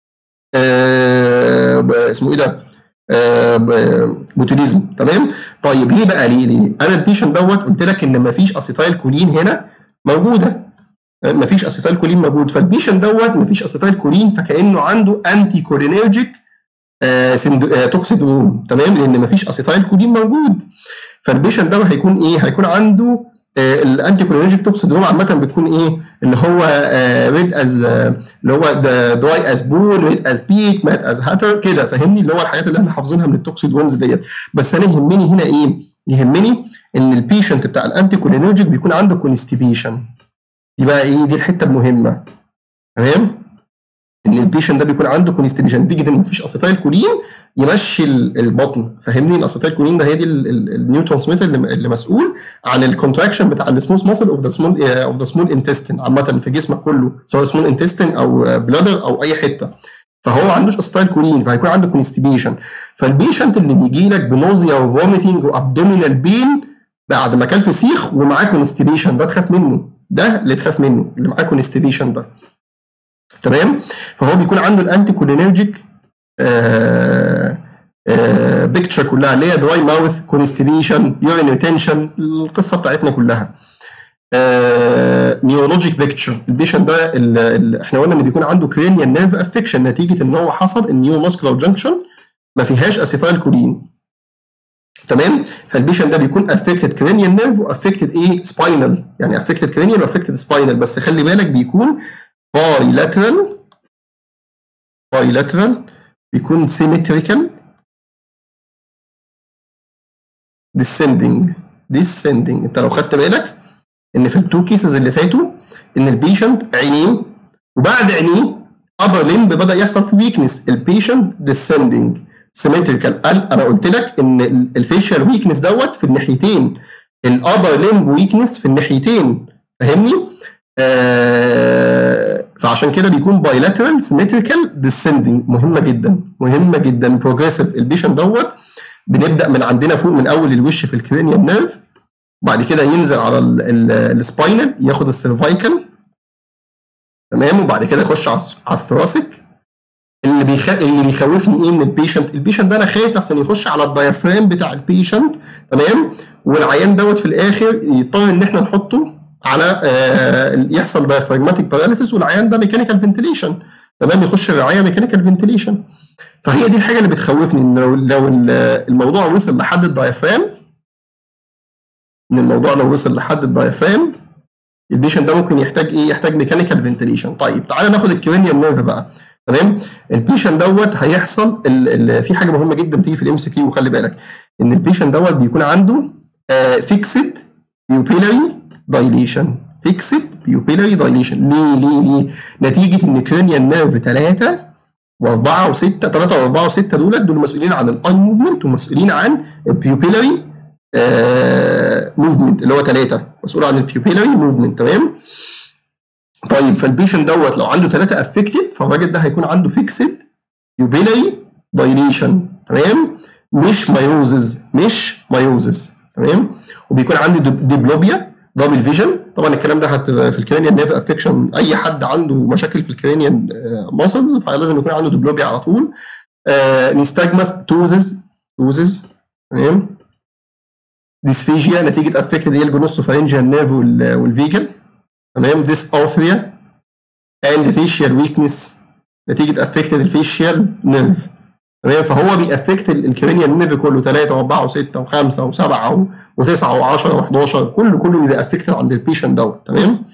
آه اسمه ايه ده؟ آه بوتوليزم تمام؟ طيب ليه بقى ليه ليه؟ انا البيشنت دوت قلت لك ان ما فيش اسيتايل كولين هنا موجوده ما فيش اسيتايل كولين موجود فالبيشنت دوت ما فيش اسيتايل كولين فكانه عنده انتي كولينرجيك آه توكسيدروم تمام لان ما فيش اسيتايل كولين موجود فالبيشنت ده هيكون ايه؟ هيكون عنده آه الانتي كولينرجيك توكسيدروم عامه بتكون ايه؟ اللي هو ريد آه از آه اللي هو دراي از بول ريد از بيك مات از هاتر كده فاهمني اللي هو الحاجات اللي احنا حافظينها من التوكسيدرومز ديت بس انا يهمني هنا ايه؟ يهمني ان البيشنت بتاع الانتي كولينرجيك بيكون عنده كونستيبيشن دي بقى ايه دي الحته المهمه تمام ان البيشنت ده بيكون عنده كونستيبيشن نتيجه ان مفيش اسيتايل كولين يمشي البطن فاهمني الاسيتايل كولين ده هي دي النيو ترانسميتر اللي مسؤول عن الكونتراكشن بتاع السموث ماسل اوف ذا سمول اوف ذا سمول انتستين عامه في جسمك كله سواء سمول انتستين او بلادر او اي حته فهو ما عندوش اسيتايل كولين فهيكون عنده كونستيبيشن فالبيشنت اللي بيجي لك بنوزيا وفوميتنج وابدومينال بين بعد ما كان فسيخ ومعاه كونستيبيشن ده تخاف منه ده اللي تخاف منه اللي معاه كونستيبيشن ده تمام فهو بيكون عنده الانتي كولينرجيك بيكتشر كلها اللي هي دراي ماوث كونستيبيشن يورين ريتنشن القصه بتاعتنا كلها نيورولوجيك بيكتشر البيشنت ده ال ال احنا قلنا ان بيكون عنده كرينيال نيرف افكشن نتيجه ان هو حصل النيو ماسكولار جنكشن ما فيهاش اسيتايل كولين تمام فالبيشنت ده بيكون افكتد كرينيال نيرف وافكتد ايه سباينال يعني افكتد كرينيال وافكتد سباينال بس خلي بالك بيكون بايلاترال بايلاترال بيكون سيمتريكال descending descending انت لو خدت بالك ان في التو كيسز اللي فاتوا ان البيشنت عينيه وبعد عينيه upper limb بدا يحصل في ويكنس البيشنت descending سيمتريكال انا قلت لك ان الفيشال ويكنس دوت في الناحيتين الابر ليمب ويكنس في الناحيتين فاهمني؟ آه فعشان كده بيكون بايلاترال سيمتريكال ديسندنج مهمه جدا مهمه جدا بروجريسيف البيشنت دوت بنبدا من عندنا فوق من اول الوش في الكرينيال نيرف وبعد كده ينزل على السباينال ياخد السيرفايكال تمام وبعد كده يخش على الثراسيك اللي بيخ... اللي بيخوفني ايه من البيشنت البيشنت ده انا خايف احسن يخش على الدايفرام بتاع البيشنت تمام والعيان دوت في الاخر يضطر ان احنا نحطه على آه يحصل دايفراجماتيك باراليسيس والعيان ده ميكانيكال فنتيليشن تمام يخش الرعايه ميكانيكال فنتيليشن فهي دي الحاجه اللي بتخوفني ان لو لو الموضوع وصل لحد الدايفرام ان الموضوع لو وصل لحد الدايفرام البيشنت ده ممكن يحتاج ايه يحتاج ميكانيكال فنتيليشن طيب تعالى ناخد الكرينيال نيرف بقى تمام البيشنت دوت هيحصل ال ال في حاجه مهمه جدا بتيجي في الام سي كيو وخلي بالك ان البيشنت دوت بيكون عنده فيكسد بيوبيلاري دايليشن فيكسد بيوبيلاري دايليشن ليه ليه ليه نتيجه ان كرينيال نيرف 3 و4 و6 3 و4 و6 دولت دول مسؤولين عن الاي موفمنت ومسؤولين عن البيوبيلاري موفمنت اللي هو 3 مسؤول عن البيوبيلاري موفمنت تمام طيب فالبيشنت دوت لو عنده ثلاثة افكتد فالراجل ده هيكون عنده فيكسد يوبيلاري دايليشن تمام مش مايوزز مش مايوزز تمام وبيكون عندي ديبلوبيا دبل فيجن طبعا الكلام ده هت في الكرينيال نيرف افكشن اي حد عنده مشاكل في الكرينيال ماسلز فلازم يكون عنده ديبلوبيا على طول آه نيستاجماس توزز توزز تمام ديسفيجيا نتيجه افكتد هي الجلوسوفارنجيال نيرف والفيجن تمام ديس اوثريا اند فيشيال ويكنس نتيجه افكتد الفيشيال نيرف تمام فهو بيأفكت الكرينيال نيرف كله 3 و4 و6 و5 و7 و9 و10 و11 كله كله بيبقى افكتد عند البيشنت دوت تمام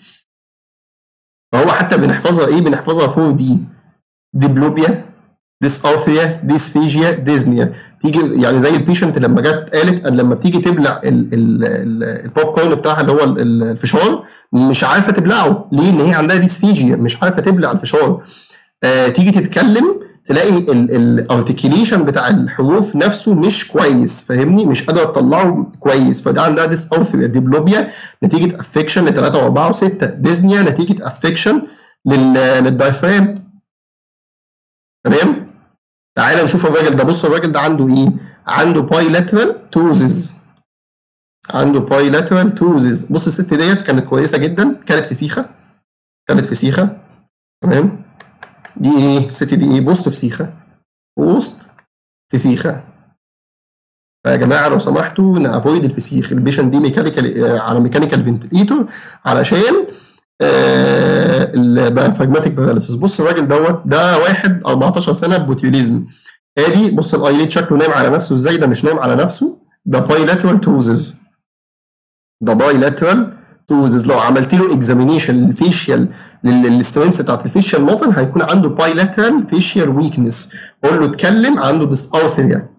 فهو حتى بنحفظها ايه بنحفظها 4 دي ديبلوبيا ديس اوثريا ديسفيجيا ديزنيا تيجي يعني زي البيشنت لما جت قالت لما بتيجي تبلع البوب كورن بتاعها اللي هو الفشار مش عارفه تبلعه ليه؟ ان هي عندها ديسفيجيا مش عارفه تبلع الفشار آه تيجي تتكلم تلاقي الارتكيليشن بتاع الحروف نفسه مش كويس فاهمني مش قادره تطلعه كويس فده عندها ديس اوثريا ديبلوبيا نتيجه افكشن ل 3 و4 و6 ديزنيا نتيجه افكشن للدايفرام تمام تعالى نشوف الراجل ده بص الراجل ده عنده ايه عنده بايلاترال توزز عنده بايلاترال توزز بص الست ديت كانت كويسه جدا كانت فسيخه كانت فسيخه تمام دي ايه الست دي ايه بوست فسيخه بوست فسيخه فيا جماعه لو سمحتوا نافويد الفسيخ البيشنت دي ميكانيكال على ميكانيكال فنتليتور علشان آه الدايفراجماتيك باراليسيس بص الراجل دوت ده واحد 14 سنه بوتيوليزم ادي بص الايليت شكله نايم على نفسه ازاي ده مش نايم على نفسه ده بايلاترال توزز ده بايلاترال توزز لو عملت له اكزامينيشن للفيشيال للسترينث بتاعت الفيشيال ماسل هيكون عنده بايلاترال فيشيال ويكنس قول له اتكلم عنده ديس اوثريا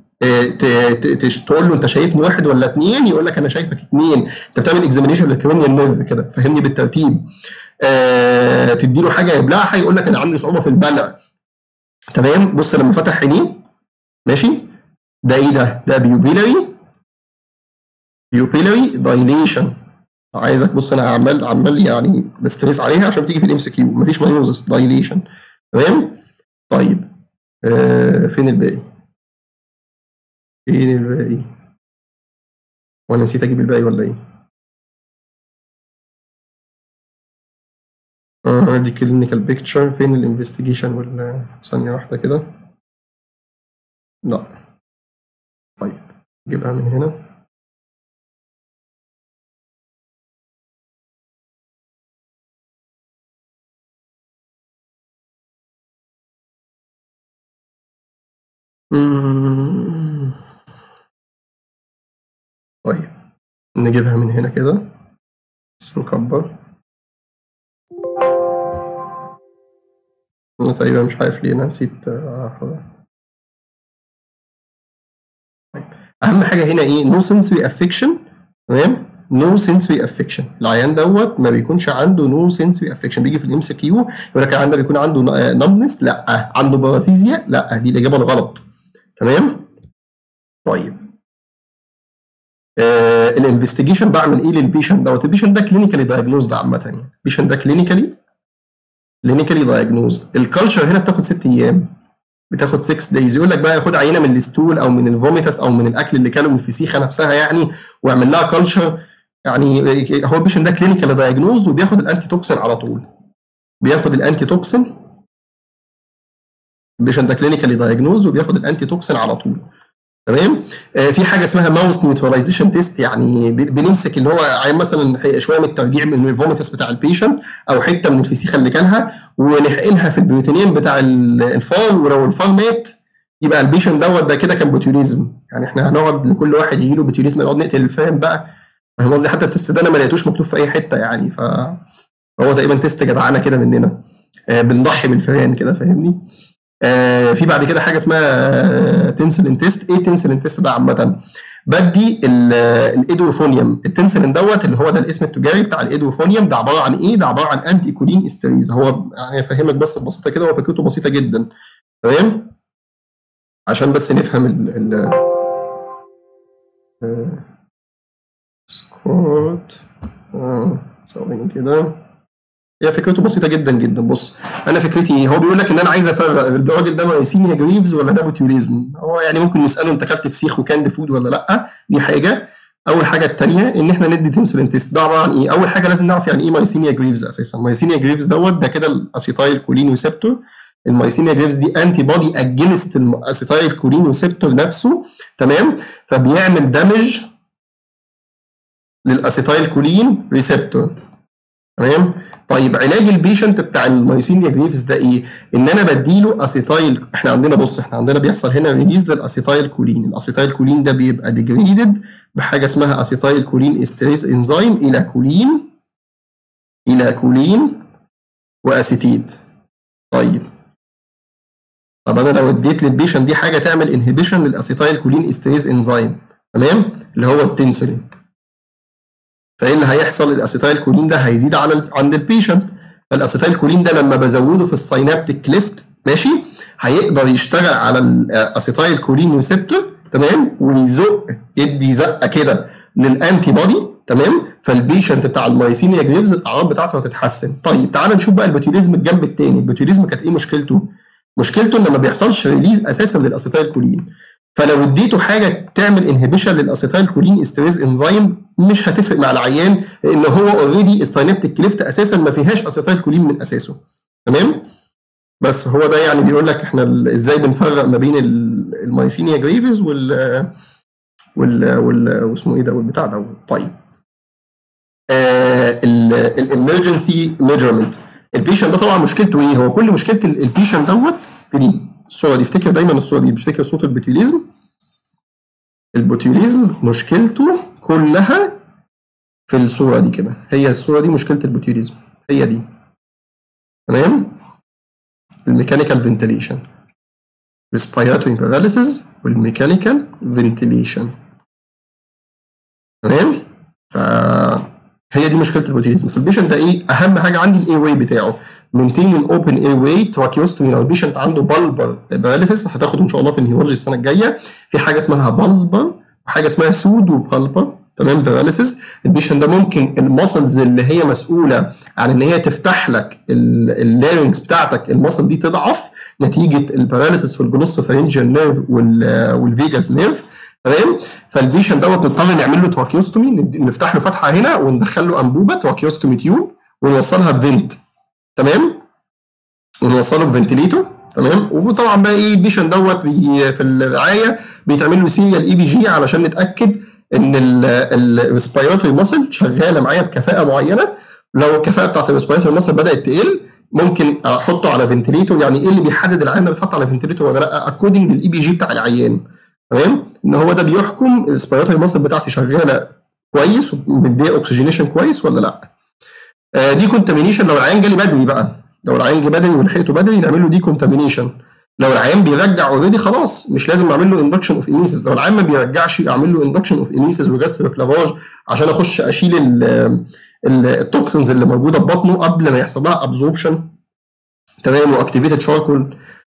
تقول له انت شايفني واحد ولا اثنين يقول لك انا شايفك اثنين انت بتعمل اكزامينيشن للكرينيال نيرف كده فهمني بالترتيب آه تدي له حاجه يبلعها يقول لك انا عندي صعوبه في البلع تمام بص لما فتح عينيه ماشي ده ايه ده ده بيوبيلاري بيوبيلاري دايليشن عايزك بص انا عمال عمال يعني بستريس عليها عشان تيجي في الام سي كيو مفيش مايوزس دايليشن تمام طيب آه فين الباقي فين الباقي وانا نسيت اجيب الباقي ولا ايه اه دي كلينيكال بيكتشر فين الانفستيجيشن ولا ثانيه واحده كده لا طيب جيبها من هنا مم. طيب نجيبها من هنا كده بس نكبر أنا تقريبا مش عارف ليه انا نسيت آه، طيب اهم حاجه هنا ايه نو سنسوري افكشن تمام نو سنسوري افكشن العيان دوت ما بيكونش عنده نو سنسوري افكشن بيجي في الام سي كيو يقول لك العيان ده بيكون عنده نمنس لا عنده باراسيزيا لا دي الاجابه الغلط تمام طيب آه الانفستيجيشن بعمل ايه للبيشنت دوت البيشنت ده كلينيكالي دايجنوزد عامه يعني البيشنت ده كلينيكالي كلينيكالي دايجنوزد الكالتشر هنا بتاخد ست ايام بتاخد 6 دايز يقول لك بقى خد عينه من الستول او من الفوميتس او من الاكل اللي كاله من الفسيخه نفسها يعني واعمل لها كالتشر يعني هو البيشنت ده كلينيكال دايجنوز وبياخد الانتي توكسين على طول بياخد الانتي توكسين البيشنت ده كلينيكالي دايجنوز وبياخد الانتي توكسين على طول تمام آه في حاجه اسمها ماوس نيوتراليزيشن تيست يعني بنمسك اللي هو عين مثلا شويه من الترجيع من الفوميتس بتاع البيشنت او حته من الفسيخه اللي كانها ونحقنها في البروتينين بتاع الفار ولو الفار مات يبقى البيشنت دوت ده كده كان بوتيوليزم يعني احنا هنقعد لكل واحد يجي له بوتيوليزم نقعد نقتل الفام بقى فاهم قصدي حتى التست ده انا ما لقيتوش مكتوب في اي حته يعني ف هو تقريبا تيست جدعانه كده مننا آه بنضحي بالفئران كده فاهمني آه في بعد كده حاجه اسمها تنسلين تيست ايه تنسلين تيست ده عامه بدي الايدروفونيوم التنسلين دوت اللي هو ده الاسم التجاري بتاع الايدروفونيوم ده عباره عن ايه ده عباره عن انتي كولين استريز هو يعني افهمك بس ببساطه كده هو فكرته بسيطه جدا تمام عشان بس نفهم ال ال سكوت ثواني كده هي فكرته بسيطه جدا جدا بص انا فكرتي ايه هو بيقول لك ان انا عايز افرق الراجل ده مايسينيا جريفز ولا ده بوتيوليزم هو يعني ممكن نساله انت اكلت فسيخ وكاند فود ولا لا دي حاجه اول حاجه الثانيه ان احنا ندي تنسولين تيست ده عباره عن ايه اول حاجه لازم نعرف يعني ايه مايسينيا جريفز اساسا مايسينيا جريفز دوت ده كده الاسيتايل كولين ريسبتور المايسينيا جريفز دي انتي بودي اجينست الاسيتايل كولين ريسبتور نفسه تمام فبيعمل دامج للاسيتايل كولين ريسبتور تمام طيب علاج البيشنت بتاع المايسينيا جريفز ده ايه؟ ان انا بديله اسيتايل احنا عندنا بص احنا عندنا بيحصل هنا ريليز للاسيتايل كولين، الاسيتايل كولين ده بيبقى ديجريدد بحاجه اسمها اسيتايل كولين استريز انزيم الى كولين الى كولين واسيتيد. طيب طب انا لو اديت للبيشنت دي حاجه تعمل انهبيشن للاسيتايل كولين استريز انزيم تمام؟ اللي هو التنسولين. فايه اللي هيحصل الاسيتايل كولين ده هيزيد على عند البيشنت فالاسيتايل كولين ده لما بزوده في الساينابتيك كليفت ماشي هيقدر يشتغل على الاسيتايل كولين ريسبتور تمام ويزق يدي زقه كده للانتي بودي تمام فالبيشنت بتاع المايسينيا جريفز الاعراض بتاعته هتتحسن طيب تعال نشوف بقى البوتيوليزم الجنب الثاني البوتيوليزم كانت ايه مشكلته مشكلته ان ما بيحصلش ريليز اساسا للاسيتايل كولين فلو اديته حاجه تعمل انهبيشن للاسيتايل كولين استريز انزيم مش هتفرق مع العيان لان هو اوريدي الساينابتيك كليفت اساسا ما فيهاش اسيتايل كولين من اساسه تمام بس هو ده يعني بيقول لك احنا ازاي بنفرق ما بين المايسينيا جريفز وال وال وال واسمه ايه ده والبتاع ده طيب آه الامرجنسي ميجرمنت البيشنت ده طبعا مشكلته ايه هو كل مشكله البيشنت دوت في دي الصوره دي افتكر دايما الصوره دي بفتكر صوت البوتيوليزم البوتيوليزم مشكلته كلها في الصوره دي كده هي الصوره دي مشكله البوتيوليزم هي دي تمام الميكانيكال فنتيليشن respiratory paralysis والميكانيكال فنتيليشن تمام ف هي دي مشكله البوتيليزم فالبيشنت ده ايه اهم حاجه عندي الاي واي بتاعه مينتين اوبن اي واي تراكيوستومي لو البيشنت عنده بالبر باراليسيس هتاخده ان شاء الله في النيورولوجي السنه الجايه في حاجه اسمها بالبر وحاجه اسمها سودو بالبر تمام باراليسيس البيشنت ده ممكن المسلز اللي هي مسؤوله عن ان هي تفتح لك اللارنجز بتاعتك المسل دي تضعف نتيجه الباراليسيس في الجلوس فارنجيال نيرف والفيجاس نيرف تمام فالبيشنت دوت نضطر نعمل له تراكيوستومي نفتح له فتحه هنا وندخل له انبوبه تراكيوستومي تيوب ونوصلها بفنت تمام ونوصله بفنتليتور تمام وطبعا بقى ايه البيشنت دوت بي في الرعايه بيتعمل له سيريال اي بي جي علشان نتاكد ان الريسبيراتوري ماسل شغاله معايا بكفاءه معينه لو الكفاءه بتاعت الريسبيراتوري ماسل بدات تقل ممكن احطه على فنتليتور يعني ايه اللي بيحدد العيان ده بيتحط على فنتليتور ولا لا اكوردنج للاي بي جي بتاع العيان تمام ان هو ده بيحكم الريسبيراتوري ماسل بتاعتي شغاله كويس ومديه اوكسجينيشن كويس ولا لا آه دي كونتامينيشن لو العيان جالي بدري بقى لو العيان جه بدري ولحقته بدري نعمل له دي كونتامينيشن لو العيان بيرجع اوريدي خلاص مش لازم اعمل له اندكشن اوف انيسيس لو العيان ما بيرجعش اعمل له اندكشن اوف انيسيس وجاستريك لافاج عشان اخش اشيل التوكسنز اللي موجوده في بطنه قبل ما يحصل لها ابزوربشن تمام واكتيفيتد شاركول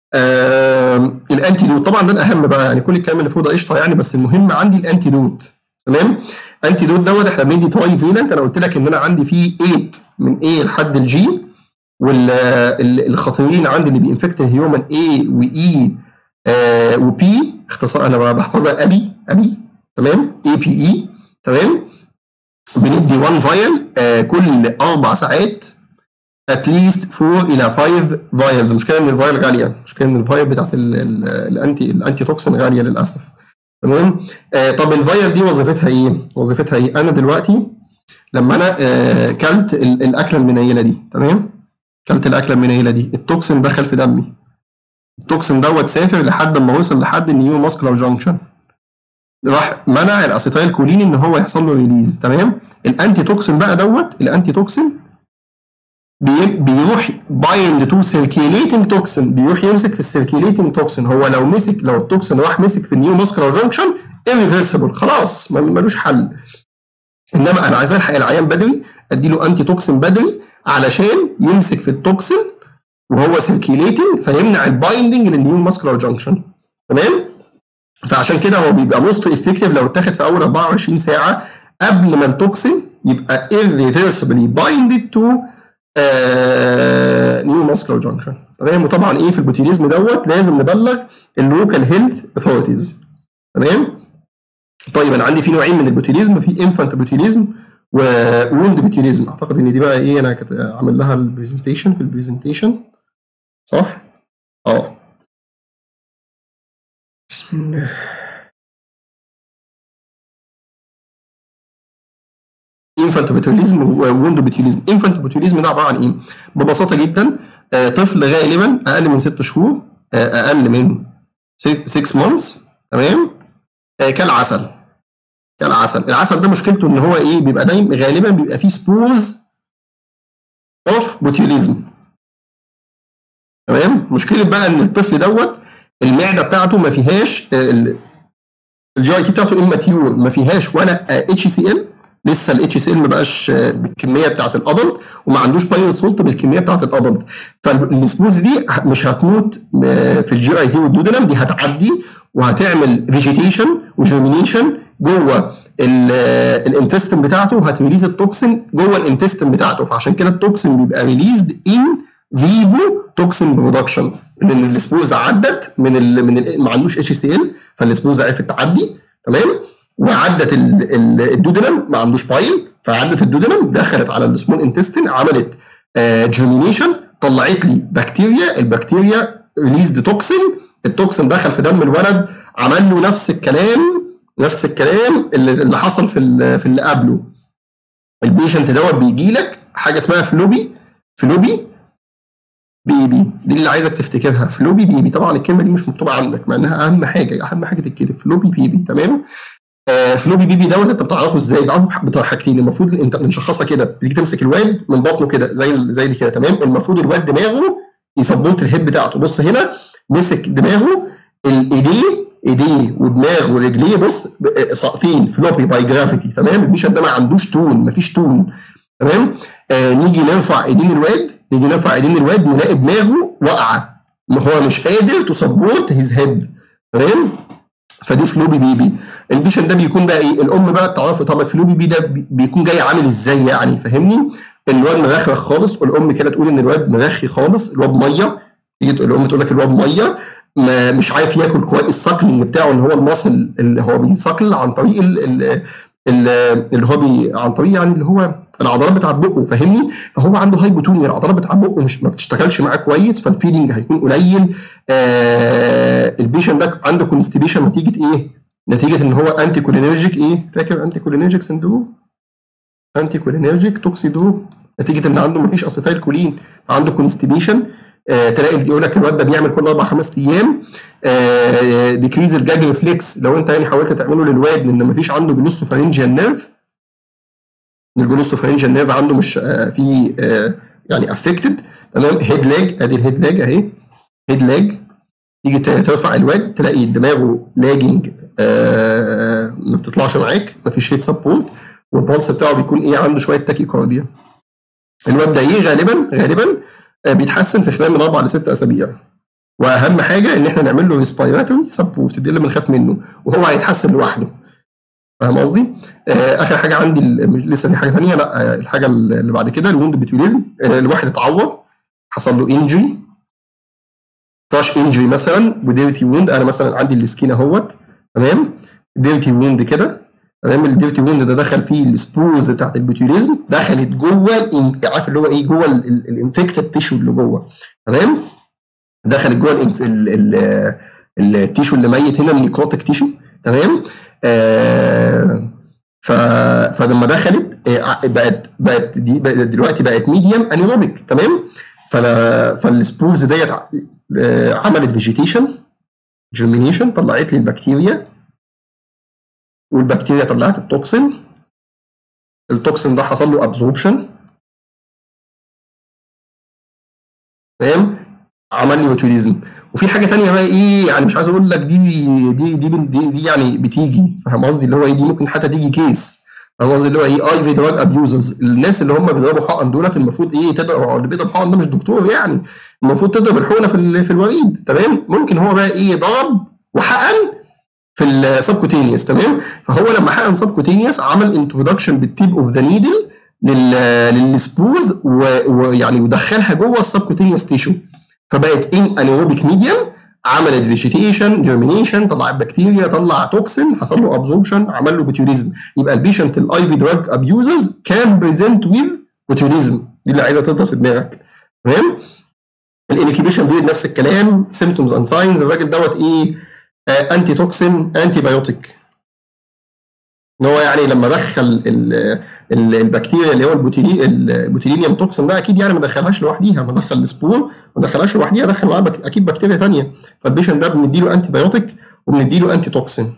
آه الانتيدوت طبعا ده الاهم بقى يعني كل الكلام اللي فوق ده قشطه يعني بس المهم عندي الانتيدوت تمام انتيدوت دوت احنا بندي تراي فيلنت انا قلت لك ان انا عندي فيه 8 من A لحد الجي والخطيرين عندي اللي بينفكت الهيومن A وإي آه وبي اختصار انا بحفظها ابي ابي تمام اي بي اي تمام بندي 1 فايل آه كل اربع ساعات اتليست 4 الى 5 فايلز المشكله ان الفايل غاليه المشكله ان الفايل بتاعت الانتي الانتي توكسين غاليه للاسف تمام آه طب الفايل دي وظيفتها ايه؟ وظيفتها ايه؟ انا دلوقتي لما انا آه كلت الاكله المنيله دي تمام؟ كلت الاكله المنيله دي التوكسين دخل في دمي التوكسين دوت سافر لحد ما وصل لحد النيو ماسكولار جانكشن راح منع الاسيتايل كولين ان هو يحصل له ريليز تمام الانتي توكسين بقى دوت الانتي توكسين بيروح بايند تو سيركيليتنج توكسين بيروح يمسك في السيركيليتنج توكسين هو لو مسك لو التوكسين راح مسك في النيو ماسكولار جانكشن irreversible خلاص ملوش حل انما انا عايز الحق العيان بدري اديله انتي توكسين بدري علشان يمسك في التوكسين وهو سيركيليتنج فيمنع البايندنج للنيو ماسكولار جانكشن تمام فعشان كده هو بيبقى موست افكتيف لو اتاخد في اول 24 ساعه قبل ما التوكسين يبقى irreversibly binded to نيو ماسكولار جانكشن تمام وطبعا ايه في البوتيليزم دوت لازم نبلغ اللوكال هيلث اثورتيز تمام طيب انا عندي في نوعين من البوتيليزم في انفانت بوتيليزم ووند بوتيليزم اعتقد ان دي بقى ايه انا كنت عامل لها البرزنتيشن في البرزنتيشن صح اه بسم الله انفانت بوتيليزم ووند بوتيليزم انفانت بوتيليزم ده عباره عن ايه ببساطه جدا آه طفل غالبا اقل من 6 شهور آه اقل من 6 مانثs تمام آه كالعسل كالعسل العسل ده مشكلته ان هو ايه بيبقى دايما غالبا بيبقى فيه سبورز اوف بوتيليزم تمام مشكله بقى ان الطفل دوت المعده بتاعته ما فيهاش الجي اي تي بتاعته اماتيور ما فيهاش ولا اتش سي ال لسه الاتش سي ال ما بقاش بالكميه بتاعت الادلت وما عندوش باين سولت بالكميه بتاعت الادلت فالسبوز دي مش هتموت في الجي اي تي والدودنم دي هتعدي وهتعمل فيجيتيشن وجيرمينيشن جوه الانتستين بتاعته وهتريليز التوكسين جوه الانتستين بتاعته فعشان كده التوكسين بيبقى ريليزد ان فيفو توكسين برودكشن لان السبوز عدت من ال من ال ما عندوش اتش سي ال فالسبوز عرفت تعدي تمام وعدت الدودنم ما عندوش بايل فعدت الدودنم دخلت على السمول انتستين عملت جيرمينيشن طلعت لي بكتيريا البكتيريا ريليزد توكسين التوكسين دخل في دم الولد عمل له نفس الكلام نفس الكلام اللي, اللي حصل في في اللي قبله البيشنت دوت بيجي لك حاجه اسمها فلوبي فلوبي بيبي دي اللي عايزك تفتكرها فلوبي بيبي طبعا الكلمه دي مش مكتوبه عندك مع انها اهم حاجه اهم حاجه تتكتب فلوبي بيبي تمام آه فلوبي بيبي دوت انت بتعرفه ازاي؟ بتعرفه بطريقه حاجتين المفروض انت بنشخصها كده بتيجي تمسك الواد من بطنه كده زي زي دي كده تمام المفروض الواد دماغه يسبورت الهيد بتاعته بص هنا مسك دماغه الايديه ايديه ودماغه ورجليه بص ساقطين فلوبي باي جرافيتي تمام البيشنت ده ما عندوش تون ما فيش تون تمام آه نيجي نرفع ايدين الواد نيجي نرفع ايدين الواد نلاقي دماغه واقعه هو مش قادر تسبورت هيز هيد تمام فدي فلوبي بيبي البيشن ده بيكون بقى ايه الام بقى تعرفوا طب الفلوبي بي ده بيكون جاي عامل ازاي يعني فاهمني الواد مرخرخ خالص والام كده تقول ان الواد مرخي خالص الواد ميه تيجي الام تقول لك الواد ميه ما مش عارف ياكل كويس الساكلينج بتاعه ان هو المصل اللي هو بيساكل عن طريق ال ال اللي هو بي عن طريق يعني اللي هو العضلات بتاعت بقه فاهمني فهو عنده هايبوتونيا العضلات بتاعت بقه مش ما بتشتغلش معاه كويس فالفيدنج هيكون قليل آه البيشن ده عنده كونستيبيشن نتيجه ايه؟ نتيجه ان هو انتي كولينرجيك ايه؟ فاكر انتي كولينرجيك سندروم؟ انتي كولينرجيك توكسيدو نتيجه ان عنده مفيش اسيتايل كولين فعنده كونستيبيشن آه تلاقي يقول لك الواد ده بيعمل كل اربع خمس ايام آه ديكريز الجاج ريفلكس لو انت يعني حاولت تعمله للواد ان مفيش عنده جلوسوفارنجيال نيرف ان الجلوسوفارنجيال نيرف عنده مش آه في آه يعني افكتد تمام هيد لاج ادي الهيد لاج اهي هيد لاج تيجي ترفع الواد تلاقي دماغه لاجنج آه ما بتطلعش معاك مفيش هيد سبورت والبولس بتاعه بيكون ايه عنده شويه تاكيكارديا الواد ده ايه غالبا غالبا بيتحسن في خلال من اربع لست اسابيع واهم حاجه ان احنا نعمل له ريسبيراتوري سبورت دي اللي بنخاف منه وهو هيتحسن لوحده فاهم قصدي؟ آه اخر حاجه عندي لسه في حاجه ثانيه لا الحاجه اللي بعد كده الوند بتوليزم آه الواحد اتعور حصل له انجري تراش انجري مثلا وديرتي ووند انا مثلا عندي السكين اهوت تمام ديرتي ووند كده تمام الديرتي ووند ده دخل فيه السبورز بتاعت البوتيوليزم دخلت جوه عارف اللي هو ايه جوه الانفكتد تيشو اللي جوه تمام دخلت جوه التيشو اللي ميت هنا النيكروتيك تيشو تمام آه ف فلما دخلت آه بقت بقت دي بقت دلوقتي بقت ميديم انيروبيك تمام فلا فالسبورز ديت آه عملت فيجيتيشن جيرمينيشن طلعت لي البكتيريا والبكتيريا طلعت التوكسين التوكسين ده حصل له ابزوربشن تمام عمل لي بوتوليزم وفي حاجه تانية بقى ايه يعني مش عايز اقول لك دي دي دي دي, دي يعني بتيجي فاهم قصدي اللي هو ايه دي ممكن حتى تيجي كيس فاهم قصدي اللي هو ايه اي في دراج ابيوزرز الناس اللي هم بيضربوا حقن دولت المفروض ايه تضرب اللي بيضرب حقن ده مش دكتور يعني المفروض تضرب الحقنه في في الوريد تمام ممكن هو بقى ايه ضرب وحقن في السبكوتينيوس تمام فهو لما حقن سبكوتينيوس عمل انترودكشن بالتيب اوف ذا نيدل للسبوز ويعني ودخلها جوه السبكوتينيوس تيشو فبقت ان انيروبيك ميديم عملت فيجيتيشن جيرمينيشن طلعت بكتيريا طلع توكسين حصل له ابزوربشن عمل له بوتيوليزم يبقى البيشنت الاي في دراج ابيوزرز كان بريزنت ويز بوتيوليزم دي اللي عايزه تفضل في دماغك تمام الانكيبيشن بيريد نفس الكلام سيمتومز اند ساينز الراجل دوت ايه آه انتي توكسين انتي بايوتيك ان هو يعني لما دخل ال ال البكتيريا اللي هو البوتيلي البوتيلينيوم توكسين ده اكيد يعني ما دخلهاش لوحديها ما دخل السبور ما دخلهاش لوحديها دخل معاه بك اكيد بكتيريا ثانيه فالبيشن ده بنديله انتي بايوتيك وبنديله انتي توكسين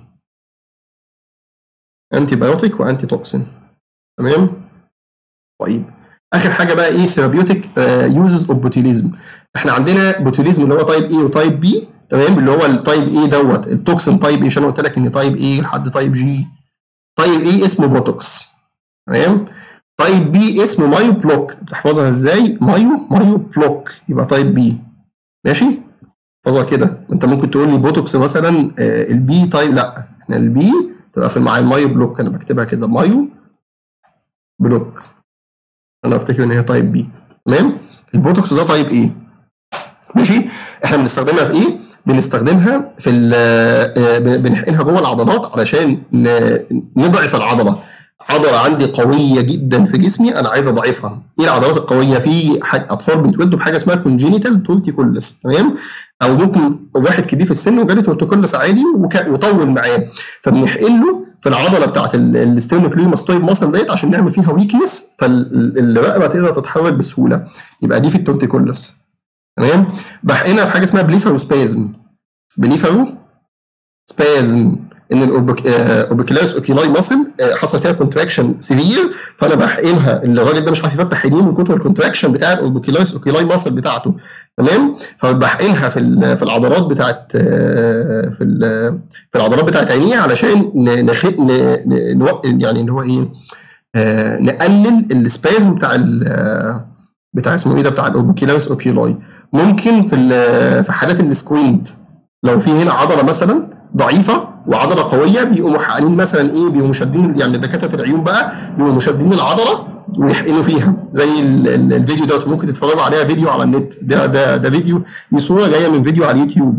انتي بايوتيك وانتي توكسين تمام طيب اخر حاجه بقى ايه ثيرابيوتيك يوزز اوف بوتيليزم احنا عندنا بوتيليزم اللي هو تايب اي وتايب بي تمام اللي هو التايب اي دوت التوكسين تايب ايه عشان قلت لك ان تايب ايه لحد تايب جي تايب اي اسمه بوتوكس تمام تايب بي اسمه مايو بلوك بتحفظها ازاي مايو مايو بلوك يبقى تايب بي ماشي احفظها كده انت ممكن تقول لي بوتوكس مثلا آه البي تايب لا احنا البي تبقى في معايا المايو بلوك انا بكتبها كده مايو بلوك انا افتكر ان هي تايب بي تمام البوتوكس ده تايب ايه ماشي احنا بنستخدمها في ايه بنستخدمها في بنحقنها جوه العضلات علشان نضعف العضله عضله عندي قويه جدا في جسمي انا عايز اضعفها ايه العضلات القويه في اطفال بيتولدوا بحاجه اسمها كونجينيتال تورتيكولس تمام او ممكن واحد كبير في السن وجاله تورتيكولس عادي وطول معاه فبنحقن له في العضله بتاعت الاسترنوكليوماستويد ماسل ديت عشان نعمل فيها ويكنس فالرقبه تقدر تتحرك بسهوله يبقى دي في التورتيكولس تمام بحقنها في حاجه اسمها بليفرو سبازم بليفرو سبازم ان الاوبيكيلاس اوكيلاي ماسل حصل فيها كونتراكشن سيفير فانا بحقنها الراجل ده مش عارف يفتح عينيه من كتر الكونتراكشن بتاع الاوبيكيلاس اوكيلاي ماسل بتاعته تمام فبحقنها في في العضلات بتاعت في في العضلات بتاعت عينيه علشان نخ... ن... ن... يعني اللي هو ايه آه نقلل السبازم بتاع ال بتاع اسمه ايه ده بتاع الاوبيكيلاريس اوكيولاي ممكن في في حالات السكوينت لو في هنا عضله مثلا ضعيفه وعضله قويه بيقوموا حقنين مثلا ايه بيقوموا شادين يعني دكاتره العيون بقى بيقوموا شادين العضله ويحقنوا فيها زي ال ال الفيديو دوت ممكن تتفرجوا عليها فيديو على النت ده ده ده فيديو دي صوره جايه من فيديو على اليوتيوب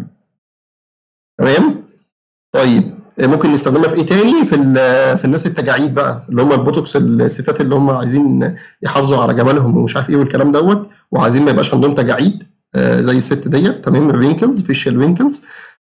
تمام طيب ممكن نستخدمها في ايه تاني في في الناس التجاعيد بقى اللي هم البوتوكس الستات اللي هم عايزين يحافظوا على جمالهم ومش عارف ايه والكلام دوت وعايزين ما يبقاش عندهم تجاعيد زي الست ديت تمام الرينكلز فيشيال رينكلز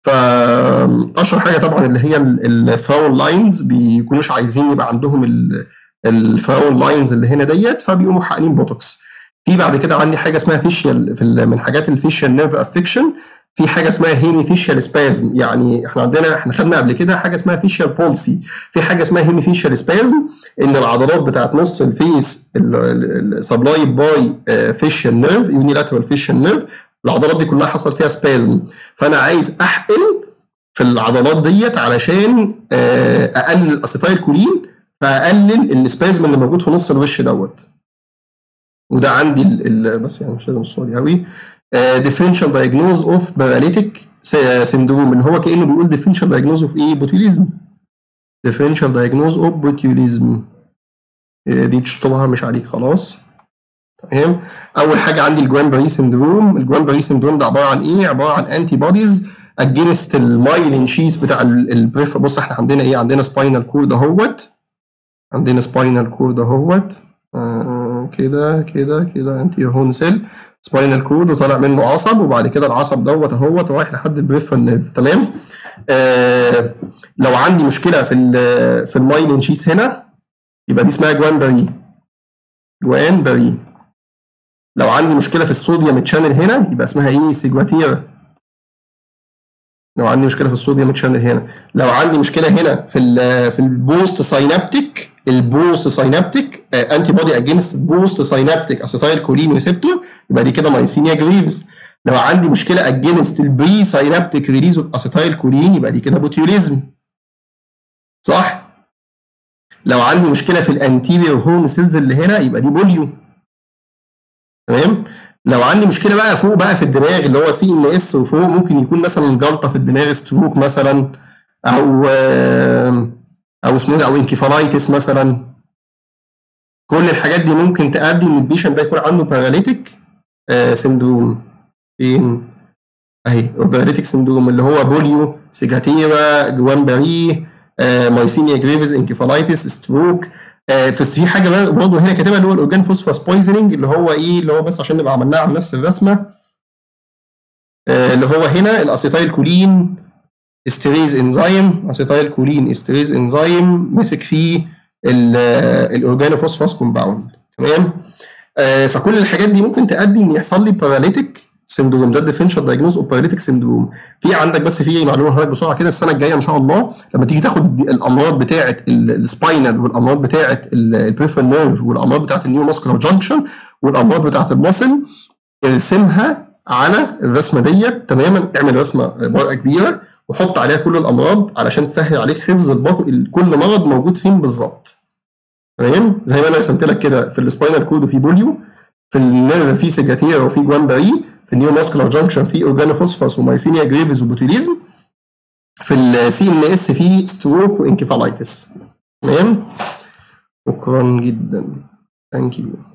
فاشهر حاجه طبعا اللي هي الفراون لاينز بيكونوش عايزين يبقى عندهم الفراون لاينز اللي هنا ديت فبيقوموا حاقنين بوتوكس في بعد كده عندي حاجه اسمها فيشيال في من حاجات الفيشيال نيرف افكشن في حاجه اسمها هيمي فيشيال سبازم يعني احنا عندنا احنا خدنا قبل كده حاجه اسمها فيشيال بولسي في حاجه اسمها هيمي فيشيال سبازم ان العضلات بتاعت نص الفيس سبلاي باي فيشيال نيرف يونيلاترال فيشيال نيرف العضلات دي كلها حصل فيها سبازم فانا عايز احقن في العضلات ديت علشان اقلل الاسيتايل كولين فاقلل السبازم اللي موجود في نص الوش دوت وده عندي ال ال بس يعني مش لازم الصوره دي قوي ديفرنشال دايجنوز اوف باراليتيك سندروم اللي هو كانه بيقول ديفرنشال دايجنوز اوف ايه بوتيوليزم ديفرنشال دايجنوز اوف بوتيوليزم دي تشطبها مش عليك خلاص تمام اول حاجه عندي الجوان بري سندروم الجوان بري سندروم ده عباره عن ايه عباره عن انتي بوديز اجينست المايلين شيز بتاع البريف بص احنا عندنا ايه عندنا سباينال كورد اهوت عندنا سباينال كورد اهوت آه كده كده كده انتي هون سيل سباينال كورد وطالع منه عصب وبعد كده العصب دوت اهوت رايح لحد البريفرال نيرف تمام آه لو عندي مشكله في ال في المايلين شيز هنا يبقى دي اسمها جوان بري جوان بري لو عندي مشكله في الصوديوم تشانل هنا يبقى اسمها ايه سيجواتيرا لو عندي مشكله في الصوديوم تشانل هنا لو عندي مشكله هنا في ال في البوست ساينابتيك البوست ساينابتيك انتي بودي اجينست بوست ساينابتيك اسيتايل كولين ريسبتور يبقى دي كده مايسينيا جريفز لو عندي مشكله اجينست البري ساينابتيك ريليز اوف اسيتايل كولين يبقى دي كده بوتيوليزم صح لو عندي مشكله في الانتيريور هورن سيلز اللي هنا يبقى دي بوليو تمام لو عندي مشكله بقى فوق بقى في الدماغ اللي هو سي ان اس وفوق ممكن يكون مثلا جلطه في الدماغ ستروك مثلا او او اسمه او انكفالايتس مثلا كل الحاجات دي ممكن تؤدي ان البيشنت ده يكون عنده باراليتيك سندروم فين اهي باراليتيك سندروم اللي هو بوليو سيجاتيرا جوان باري مايسينيا جريفز انكفالايتس ستروك في حاجه برضه هنا كاتبها اللي هو الاورجان فوسفاس بويزنينج اللي هو ايه اللي هو بس عشان نبقى عملناها على نفس الرسمه اللي هو هنا الاسيتايل كولين استريز انزيم اسيتايل كولين استريز انزيم مسك فيه الاورجانو فوسفاس كومباوند تمام فكل الحاجات دي ممكن تؤدي ان يحصل لي باراليتيك سندروم ده الديفرنشال دايجنوز اوف باراليتيك سندروم في عندك بس في معلومه هقولها بسرعه كده السنه الجايه ان شاء الله لما تيجي تاخد الامراض بتاعه السباينال والامراض بتاعه البريفرال نيرف والامراض بتاعه النيو ماسكولار جانكشن والامراض بتاعه المصل ارسمها على الرسمه ديت تماما اعمل رسمه ورقه كبيره وحط عليها كل الامراض علشان تسهل عليك حفظ كل مرض موجود فين بالظبط تمام زي ما انا رسمت لك كده في السباينال كود وفي بوليو في النيرف في سيجاتيرا وفي جوان باري في النيو ماسكولار جانكشن في اورجانوفوسفاس ومايسينيا جريفز وبوتيليزم في السي ان اس في ستروك وانكفالايتس تمام شكرا جدا ثانك يو